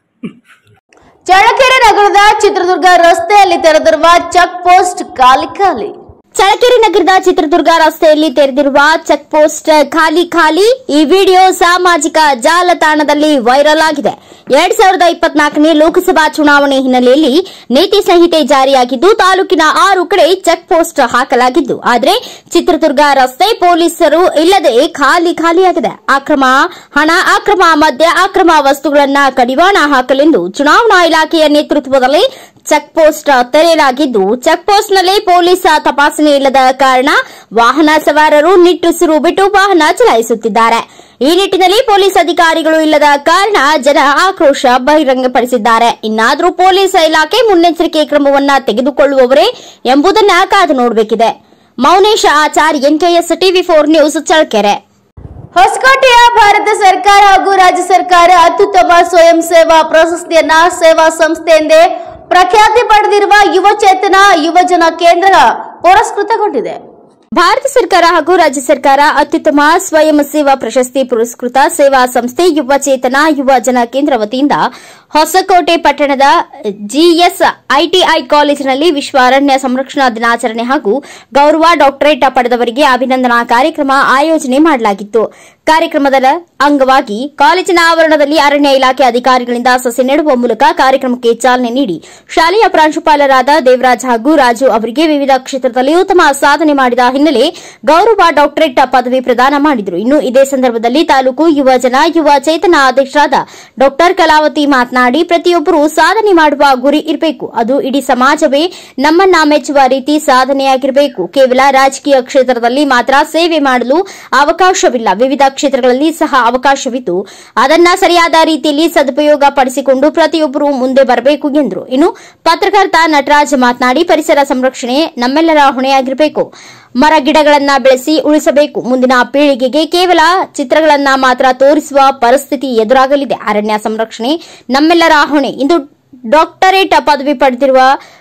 ಚಳ್ಳಕೆರೆ ನಗರದ ಚಿತ್ರದುರ್ಗ ರಸ್ತೆಯಲ್ಲಿ ತೆರೆದಿರುವ ಚೆಕ್ ಪೋಸ್ಟ್ ಖಾಲಿ ಖಾಲಿ ಚಳ್ಳಕೆರೆ ನಗರದ ಚಿತ್ರದುರ್ಗ ರಸ್ತೆಯಲ್ಲಿ ತೆರೆದಿರುವ ಚೆಕ್ ಪೋಸ್ಟ್ ಖಾಲಿ ಖಾಲಿ ಈ ವಿಡಿಯೋ ಸಾಮಾಜಿಕ ಜಾಲತಾಣದಲ್ಲಿ ವೈರಲ್ ಆಗಿದೆ ಎರಡ್ ಸಾವಿರದ ಇಪ್ಪತ್ನಾಲ್ಕನೇ ಲೋಕಸಭಾ ಚುನಾವಣೆ ಹಿನ್ನೆಲೆಯಲ್ಲಿ ನೀತಿ ಸಂಹಿತೆ ಜಾರಿಯಾಗಿದ್ದು ತಾಲೂಕಿನ ಆರು ಕಡೆ ಚೆಕ್ ಪೋಸ್ಟ್ ಹಾಕಲಾಗಿದ್ದು ಆದರೆ ಚಿತ್ರದುರ್ಗ ರಸ್ತೆ ಪೊಲೀಸರು ಇಲ್ಲದೆ ಖಾಲಿ ಖಾಲಿಯಾಗಿದೆ ಅಕ್ರಮ ಹಣ ಅಕ್ರಮ ಮದ್ಯ ಅಕ್ರಮ ವಸ್ತುಗಳನ್ನ ಕಡಿವಾಣ ಹಾಕಲೆಂದು ಚುನಾವಣಾ ಇಲಾಖೆಯ ನೇತೃತ್ವದಲ್ಲಿ ಚೆಕ್ ಪೋಸ್ಟ್ ತೆರೆಯಲಾಗಿದ್ದು ಚೆಕ್ ಪೋಸ್ಟ್ನಲ್ಲಿ ಪೊಲೀಸ್ ತಪಾಸಣೆ ಇಲ್ಲದ ಕಾರಣ ವಾಹನ ಸವಾರರು ನಿಟ್ಟುಸಿರು ಬಿಟ್ಟು ವಾಹನ ಚಲಾಯಿಸುತ್ತಿದ್ದಾರೆ ಈ ನಿಟ್ಟಿನಲ್ಲಿ ಪೊಲೀಸ್ ಅಧಿಕಾರಿಗಳು ಇಲ್ಲದ ಕಾರಣ ಜನ ಆಕ್ರೋಶ ಬಹಿರಂಗಪಡಿಸಿದ್ದಾರೆ ಇನ್ನಾದರೂ ಪೊಲೀಸ್ ಇಲಾಖೆ ಮುನ್ನೆಚ್ಚರಿಕೆ ಕ್ರಮವನ್ನ ತೆಗೆದುಕೊಳ್ಳುವವರೇ ಎಂಬುದನ್ನ ಕಾದು ನೋಡಬೇಕಿದೆ Maunesha Achar NKS TV four news Challakere ಹೊಸಕೋಟೆಯ ಭಾರತ ಸರ್ಕಾರ ಹಾಗೂ ರಾಜ್ಯ ಸರ್ಕಾರ ಅತ್ಯುತ್ತಮ ಸ್ವಯಂ ಸೇವಾ ಪ್ರಶಸ್ತಿಯನ್ನ ಸೇವಾ ಸಂಸ್ಥೆಯೆಂದೇ ಪ್ರಖ್ಯಾತಿ ಪಡೆದಿರುವ ಯುವ ಚೇತನ ಯುವಜನ ಕೇಂದ್ರ ಪುರಸ್ಕೃತಗೊಂಡಿದೆ ಭಾರತ ಸರ್ಕಾರ ಹಾಗೂ ರಾಜ್ಯ ಸರ್ಕಾರ ಅತ್ಯುತ್ತಮ ಸ್ವಯಂ ಸೇವಾ ಪ್ರಶಸ್ತಿ ಪುರಸ್ಕೃತ ಸೇವಾ ಸಂಸ್ಥೆ ಯುವ ಚೇತನ ಯುವ ಜನ ಕೇಂದ್ರ ವತಿಯಿಂದ ಹೊಸಕೋಟೆ ಪಟ್ಟಣದ ಜಿಎಸ್ ಐಟಿಐ ಕಾಲೇಜಿನಲ್ಲಿ ವಿಶ್ವ ಅರಣ್ಯ ಸಂರಕ್ಷಣಾ ದಿನಾಚರಣೆ ಹಾಗೂ ಗೌರವ ಡಾಕ್ಟರೇಟ್ ಪಡೆದವರಿಗೆ ಅಭಿನಂದನಾ ಕಾರ್ಯಕ್ರಮ ಆಯೋಜನೆ ಮಾಡಲಾಗಿತ್ತು ಕಾರ್ಯಕ್ರಮದ ಅಂಗವಾಗಿ ಕಾಲೇಜಿನ ಆವರಣದಲ್ಲಿ ಅರಣ್ಯ ಇಲಾಖೆ ಅಧಿಕಾರಿಗಳಿಂದ ಸಸಿ ನೆಡುವ ಮೂಲಕ ಕಾರ್ಯಕ್ರಮಕ್ಕೆ ಚಾಲನೆ ನೀಡಿ ಶಾಲೆಯ ಪ್ರಾಂಶುಪಾಲರಾದ ದೇವರಾಜ್ ಹಾಗೂ ರಾಜು ಅವರಿಗೆ ವಿವಿಧ ಕ್ಷೇತ್ರದಲ್ಲಿ ಉತ್ತಮ ಸಾಧನೆ ಮಾಡಿದ ಹಿನ್ನೆಲೆ ಗೌರವ ಡಾಕ್ಟರೇಟ್ ಪದವಿ ಪ್ರದಾನ ಮಾಡಿದರು ಇನ್ನು ಇದೇ ಸಂದರ್ಭದಲ್ಲಿ ತಾಲೂಕು ಯುವ ಜನ ಯುವ ಚೇತನ ಅಧ್ಯಕ್ಷರಾದ ಡಾಕ್ಟರ್ ಕಲಾವತಿ ಮಾತನಾಡಿ ಪ್ರತಿಯೊಬ್ಬರು ಸಾಧನೆ ಮಾಡುವ ಗುರಿ ಇರಬೇಕು ಅದು ಇಡೀ ಸಮಾಜವೇ ನಮ್ಮನ್ನ ಮೆಚ್ಚುವ ರೀತಿ ಸಾಧನೆಯಾಗಿರಬೇಕು ಕೇವಲ ರಾಜಕೀಯ ಕ್ಷೇತ್ರದಲ್ಲಿ ಮಾತ್ರ ಸೇವೆ ಮಾಡಲು ಅವಕಾಶವಿಲ್ಲ ವಿವಿಧ ಕ್ಷೇತ್ರಗಳಲ್ಲಿ ಸಹ ಅವಕಾಶವಿದ್ದು ಅದನ್ನ ಸರಿಯಾದ ರೀತಿಯಲ್ಲಿ ಸದುಪಯೋಗ ಪಡಿಸಿಕೊಂಡು ಪ್ರತಿಯೊಬ್ಬರು ಮುಂದೆ ಬರಬೇಕು ಎಂದರು ಇನ್ನು ಪತ್ರಕರ್ತ ನಟರಾಜ್ ಮಾತನಾಡಿ ಪರಿಸರ ಸಂರಕ್ಷಣೆ ನಮ್ಮೆಲ್ಲರ ಹೊಣೆಯಾಗಿರಬೇಕು ಮರ ಗಿಡಗಳನ್ನ ಬೆಳೆಸಿ ಉಳಿಸಬೇಕು ಮುಂದಿನ ಪೀಳಿಗೆಗೆ ಕೇವಲ ಚಿತ್ರಗಳನ್ನ ಮಾತ್ರ ತೋರಿಸುವ ಪರಿಸ್ಥಿತಿ ಎದುರಾಗಲಿದೆ ಅರಣ್ಯ ಸಂರಕ್ಷಣೆ ನಮ್ಮೆಲ್ಲರ ಹೊಣೆ ಇಂದು ಡಾಕ್ಟರೇಟ್ ಪದವಿ ಪಡೆದಿರುವ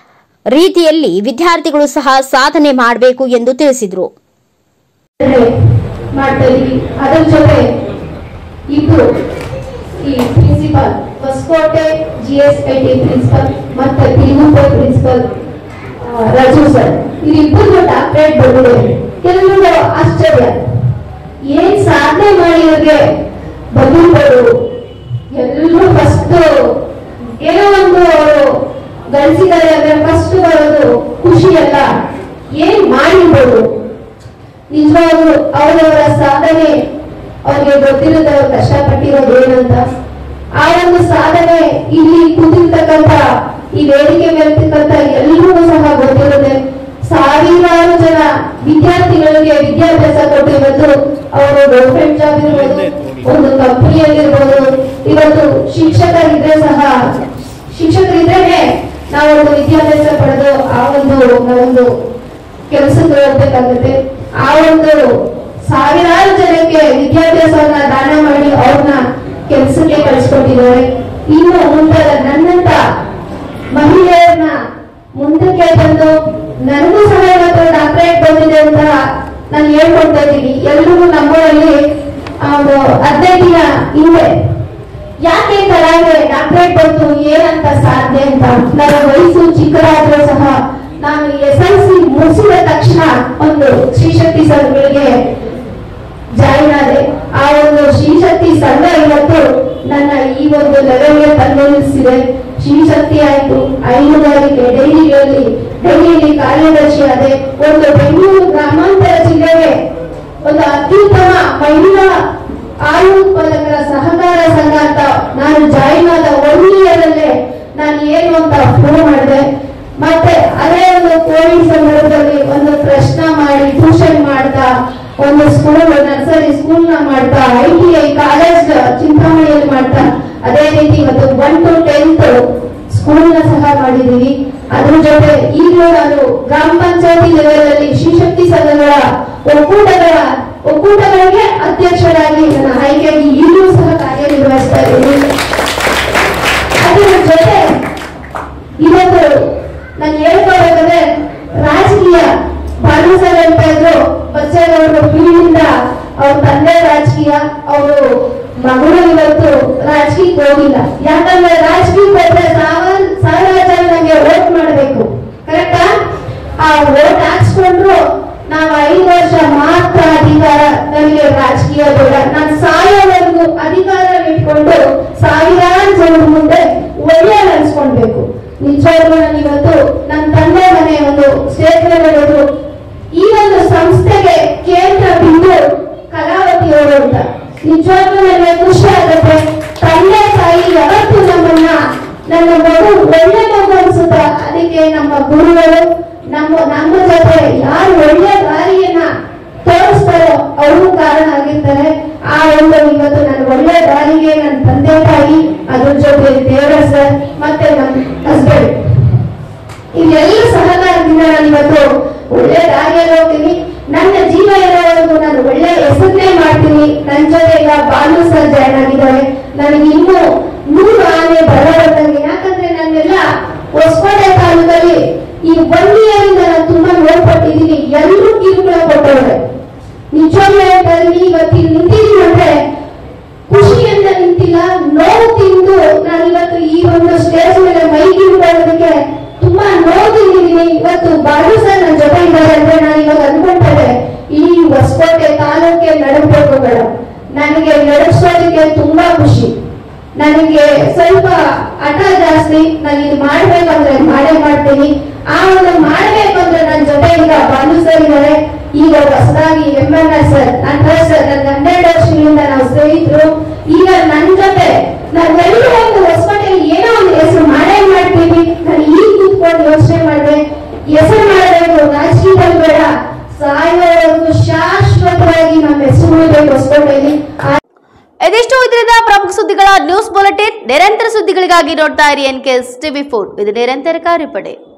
ರೀತಿಯಲ್ಲಿ ವಿದ್ಯಾರ್ಥಿಗಳು ಸಹ ಸಾಧನೆ ಮಾಡಬೇಕು ಎಂದು ತಿಳಿಸಿದರು ಮಾಡ್ತಾ ಇದೀವಿ ಅದರ ಜೊತೆ ಇಬ್ರು ಈ principal Hosakote G S I T principal ಮತ್ತೆ ತಿರುಗುಪುರ ಪ್ರಿನ್ಸಿಪಲ್ ರಾಜು ಸರ್ ಇವಿಬ್ಬರಿಗೂ ಡಾಕ್ಟರೇಟ್ ಬಂದಿದೆ ಕೆಲವರು ಆಶ್ಚರ್ಯ ಏನ್ ಸಾಧನೆ ಮಾಡಿರೋರಿಗೆ ಬಂದಿರ್ಬೋದು ಎಲ್ಲರೂ ಫಸ್ಟ್ ಏನೋ ಒಂದು ಅವರು ಗಳಿಸಿದ್ದಾರೆ ಅಂದ್ರೆ ಫಸ್ಟ್ ಬರೋದು ಖುಷಿ ಅಲ್ಲ ಏನ್ ಮಾಡಿರ್ಬೋದು ನಿಜವಾಗ್ಲು ಅವರವರ ಸಾಧನೆ ಅವ್ರಿಗೆ ಗೊತ್ತಿರುತ್ತೆ ಅವ್ರು ಕಷ್ಟಪಟ್ಟಿರೋದು ಏನಂತ ಆ ಒಂದು ಸಾಧನೆ ಇಲ್ಲಿ ಕೂತಿರ್ತಕ್ಕಂಥ ಈ ವೇದಿಕೆ ಮೇಲಿರ್ತಕ್ಕಂಥ ಎಲ್ರಿಗೂ ಸಹ ಗೊತ್ತಿರುತ್ತೆ ಸಾವಿರಾರು ಜನ ವಿದ್ಯಾರ್ಥಿಗಳಿಗೆ ವಿದ್ಯಾಭ್ಯಾಸ ಕೊಟ್ಟು ಇವತ್ತು ಅವರು ಗೌರ್ಮೆಂಟ್ ಜಾಬ್ ಇರ್ಬೋದು ಒಂದು ಕಂಪನಿಯಲ್ಲಿರ್ಬೋದು ಇವತ್ತು ಶಿಕ್ಷಕರಿದ್ರೆ ಸಹ ಶಿಕ್ಷಕರಿದ್ರೇನೆ ನಾವು ಒಂದು ವಿದ್ಯಾಭ್ಯಾಸ ಪಡೆದು ಆ ಒಂದು ನಾವೊಂದು ಕೆಲಸಕ್ಕೆ ಹೋಗ್ಬೇಕಾಗುತ್ತೆ ಆ ಒಂದು ಸಾವಿರಾರು ಜನಕ್ಕೆ ವಿದ್ಯಾಭ್ಯಾಸವನ್ನ ದಾನ ಮಾಡಿ ಅವ್ರನ್ನ ಕೆಲಸಕ್ಕೆ ಕಳಿಸ್ಕೊಟ್ಟಿದ್ದಾರೆ ಇನ್ನು ಮುಂತಾದ ನನ್ನಂತ ಮಹಿಳೆಯರನ್ನ ಮುಂದಕ್ಕೆ ಬಂದು ನನಗೂ ಸಹ ಇವತ್ತು ಡಾಕ್ಟರೇಟ್ ಬಂದಿದೆ ಅಂತ ನಾನು ಹೇಳ್ಕೊಡ್ತಾ ಇದ್ದೀನಿ ಎಲ್ರಿಗೂ ನಮ್ಮೂರಲ್ಲಿ ಆ ಒಂದು ಹದಿನೈದು ದಿನ ಹಿಂದೆ ಯಾಕೆ ಕಲಾಗೆ ಡಾಕ್ಟರೇಟ್ ಬಂತು ಏನಂತ ಸಾಧ್ಯ ಅಂತ ನನ್ನ ವಯಸ್ಸು ಚಿಕ್ಕದಾದ್ರೂ ಸಹ ನಾನು ಎಸ್ ಎಲ್ ಸಿ ಮುಗಿಸಿದ ತಕ್ಷಣ ಒಂದು ಶ್ರೀಶಕ್ತಿ ಸಂಘಗಳಿಗೆ ಜಾಯಿನ್ ಆದೆ ಆ ಒಂದು ಶ್ರೀಶಕ್ತಿ ಸಂಘ ಇವತ್ತು ನನ್ನ ಈ ಒಂದು ಲೆವೆಲ್ಗೆ ತಂದು ನಿಲ್ಲಿಸಿದೆ ಶ್ರೀಶಕ್ತಿ ಆಯ್ತು ಹೈನುಗಾರಿಕೆ ಡೈರಿಗಳಲ್ಲಿ ಡೈರಿಯಲ್ಲಿ ಕಾರ್ಯದರ್ಶಿ ಆದೆ ಒಂದು ಬೆಂಗಳೂರು ಗ್ರಾಮಾಂತರ ಜಿಲ್ಲೆಗೆ ಒಂದು ಅತ್ಯುತ್ತಮ ಮಹಿಳಾ ಹಾಲು ಉತ್ಪಾದಕರ ಸಹಕಾರ ಸಂಘ ಅಂತ ನಾನು ಜಾಯಿನ್ ಆದ ಒನ್ ಇಯರ್ ಅಲ್ಲೇ ನಾನು ಏನು ಅಂತ ಪ್ರೂವ್ ಮಾಡಿದೆ ಮತ್ತೆ ಅದೇ ಒಂದು ಕೋವಿಡ್ ಸಂದರ್ಭದಲ್ಲಿ ಒಂದು ಪ್ರಶ್ನೆ ಮಾಡಿ ಟ್ಯೂಷನ್ ಮಾಡ್ತಾ ಒಂದು ಸ್ಕೂಲ್ ನರ್ಸರಿ ಸ್ಕೂಲ್ ನ ಮಾಡ್ತಾ ಐ ಟಿ ಐ ಕಾಲೇಜ್ ಚಿಂತಾಮಣಿಯಲ್ಲಿ ಮಾಡ್ತಾ ಅದೇ ರೀತಿ ಇವತ್ತು ಒನ್ ಟು ಟೆಂತ್ ಸ್ಕೂಲ್ ನ ಸಹ ಮಾಡಿದೀವಿ ಅದ್ರ ಜೊತೆ ಈಗಲೂ ನಾನು ಗ್ರಾಮ ಪಂಚಾಯತಿ ಲೆವೆಲ್ ಅಲ್ಲಿ ಶ್ರೀಶಕ್ತಿ ಸಂಘಗಳ ಒಕ್ಕೂಟಗಳ ಒಕ್ಕೂಟಗಳಿಗೆ ಅಧ್ಯಕ್ಷರಾಗಿ ನನ್ನ ಆಯ್ಕೆಯಾಗಿ ಈಗಲೂ ಸಹ ಕಾರ್ಯನಿರ್ವಹಿಸ್ತಾ ಇದ್ದೀನಿ ಅದರ ಜೊತೆ ಇವತ್ತು ನಾನು ಹೇಳ್ಕೋಬೇಕಂದ್ರೆ ರಾಜಕೀಯ ಬಾಲು ಸರ್ ಹೇಳ್ತಾ ಇದ್ರು ಬಚ್ಚೇಗೌಡರು ಫೀಲ್ಡಿಂದ ಅವ್ರ ತಂದೆ ರಾಜಕೀಯ ಅವರು ಮಗಳು ಇವತ್ತು ರಾಜಕೀಯಕ್ಕೆ ಹೋಗಿಲ್ಲ ಯಾಕಂದ್ರೆ ರಾಜಕೀಯಕ್ಕೆ ಹೋದ್ರೆ ಸಾವಿರ ಸಾವಿರ ಜನ ನಮಗೆ ವೋಟ್ ಮಾಡಬೇಕು ಕರೆಕ್ಟಾ ಆ ವೋಟ್ ಹಾಕ್ಸ್ಕೊಂಡ್ರು ನಾವು ಐದು ವರ್ಷ ಮಾತ್ರ ಅಧಿಕಾರ ನನಗೆ ರಾಜಕೀಯ ಬೇಡ ನಾನು ಸಾಯೋವರೆಗೂ ಅಧಿಕಾರ ಇಟ್ಕೊಂಡು ಸಾವಿರಾರು ಜನರ ಮುಂದೆ ಒಳ್ಳೆ ಅನ್ಸ್ಕೊಳ್ಬೇಕು ನಿಜವಾಗ್ಲೂ ನಾನು ಇವತ್ತು ನನ್ನ ತಂದೆ ಮನೆ ಒಂದು ಕ್ಷೇತ್ರಗಳಿದ್ರು ಈ ಒಂದು ಸಂಸ್ಥೆಗೆ ಕೇಂದ್ರ ಬಿಂದು ಕಲಾವತಿ ಅವರು ಅಂತ ನಿಜವಾಗ್ಲೂ ನನಗೆ ಖುಷಿ ಆಗುತ್ತೆ ತಂದೆ ತಾಯಿ ಯಾವತ್ತು ನಮ್ಮನ್ನ ನನ್ನ ಮಗು ಒಳ್ಳೆ ಮಗು ಅನ್ಸುತ್ತೆ ಅದಕ್ಕೆ ನಮ್ಮ ಗುರುಗಳು ನಮ್ಮ ನಮ್ಮ ಜೊತೆ ಯಾರು ಒಳ್ಳೆ ದಾರಿಯನ್ನ ತೋರಿಸ್ತಾರೋ ಅವರು ಕಾರಣ ಆಗಿರ್ತಾರೆ ಆ ಒಂದು ಇವತ್ತು ನಾನು ಒಳ್ಳೆ ದಾರಿಗೆ ನನ್ನ ತಂದೆ ತಾಯಿ ಅದ್ರ ಜೊತೆ ದೇವರ ಸರ್ ಮತ್ತೆ ನನ್ನ ಹಸ್ಬೆಂಡ್ ಇದೆಲ್ಲ ಸಹಕಾರದಿಂದ ನಾನು ಇವತ್ತು ಒಳ್ಳೆ ದಾರಿಯಲ್ಲಿ ಹೋಗ್ತೀನಿ ನನ್ನ ಜೀವ ಇರೋವರೆಗೂ ನಾನು ಒಳ್ಳೆ ಹೆಸರನ್ನೇ ಮಾಡ್ತೀನಿ ನನ್ನ ಜೊತೆ ಈಗ ಬಾಲು ಸರ್ ಜಾಯ್ನ್ ಆಗಿದ್ದಾರೆ ನನಗೆ ಇನ್ನೂ ನೂರು ಆನೆ ಬರೋದಂಗೆ ಯಾಕಂದ್ರೆ ನಾನೆಲ್ಲ ಹೊಸಕೋಟೆ ತಾಲೂಕಲ್ಲಿ ಈ ಒನ್ ಇಯರ್ ಇಂದ ನಾನು ತುಂಬಾ ನೋಡ್ಕೊಟ್ಟಿದ್ದೀನಿ ಎಲ್ಲರೂ ಕಿರುಕುಳ ಕೊಟ್ಟವ್ರೆ ನಿಜವಾಗ್ಲೂ ಹೇಳ್ತಾ ಇದೀನಿ ಇವತ್ತು ಇಲ್ಲಿ ನಿಂತಿದ್ದೀನಿ ಅಂದ್ರೆ ಖುಷಿಯಿಂದ ನಿಂತಿಲ್ಲ ನೋವು ತಿಂದು ನಾನು ಇವತ್ತು ಈ ಒಂದು ಸ್ಟೇಜ್ ಮೇಲೆ ಮೈಕ್ ಹಿಡ್ಕೊಳ್ಳೋದಕ್ಕೆ ತುಂಬಾ ನೋವು ತಿಂದಿದ್ದೀನಿ ಇವತ್ತು ಬಾಲು ಸರ್ ನನ್ನ ಜೊತೆ ಇದ್ದಾರೆ ಅಂದ್ರೆ ನಾನು ಇವಾಗ ಅನ್ಕೊಂತಾ ಇದ್ದೆ ಇಡೀ ಹೊಸಕೋಟೆ ತಾಲೂಕೆ ನಡಬೇಕು ಮೇಡಮ್ ನನಗೆ ನಡೆಸೋದಕ್ಕೆ ತುಂಬಾ ಖುಷಿ ನನಗೆ ಸ್ವಲ್ಪ ಹಠ ಜಾಸ್ತಿ ನಾನು ಇದು ಮಾಡ್ಬೇಕಂದ್ರೆ ಮಾಡೇ ಮಾಡ್ತೀನಿ ಆ ಒಂದು ಮಾಡ್ಬೇಕಂದ್ರೆ ನನ್ನ ಜೊತೆ ಈಗ ಬಾಲು ಸರ್ ಇದ್ದಾರೆ ಈಗ ಹೊಸದಾಗಿ ಎಂ ಎನ್ ಎಸ್ ಸರ್ ನನ್ನ ಸರ್ ನನ್ನ ಹನ್ನೆರಡು ವರ್ಷಗಳಿಂದ ನಾವು ಸ್ನೇಹಿತರು ಈಗ ನನ್ನ ಜೊತೆ ನಾವೆಲ್ಲರೂ ಒಂದು ಹೊಸಕೋಟೆಯಲ್ಲಿ ಏನೋ ಒಂದು ಹೆಸರು ಮಾಡೇ ಮಾಡ್ತೀವಿ ನಾನು ಈಗ ಕೂತ್ಕೊಂಡು ಯೋಚನೆ ಮಾಡಿದೆ ಹೆಸರು ಮಾಡಬೇಕು ರಾಜಕೀಯದಲ್ಲಿ ಬೇಡ ಸಾಯೋವರೆಗೂ ಶಾಶ್ವತವಾಗಿ ನಮ್ಮ ಹೆಸರು ಉಳಿಬೇಕು ಹೊಸಕೋಟೆಯಲ್ಲಿ ಆ ಇದಿಷ್ಟು ಇದರಿಂದ ಪ್ರಮುಖ ಸುದ್ದಿಗಳ ನ್ಯೂಸ್ ಬುಲೆಟಿನ್ ನಿರಂತರ ಸುದ್ದಿಗಳಿಗಾಗಿ ನೋಡ್ತಾ ಇರಿ ಎನ್ ಕೆ ಟಿವಿ ಫೋರ್ ಇದು ನಿರಂತರ ಕಾರ್ಯಪಡೆ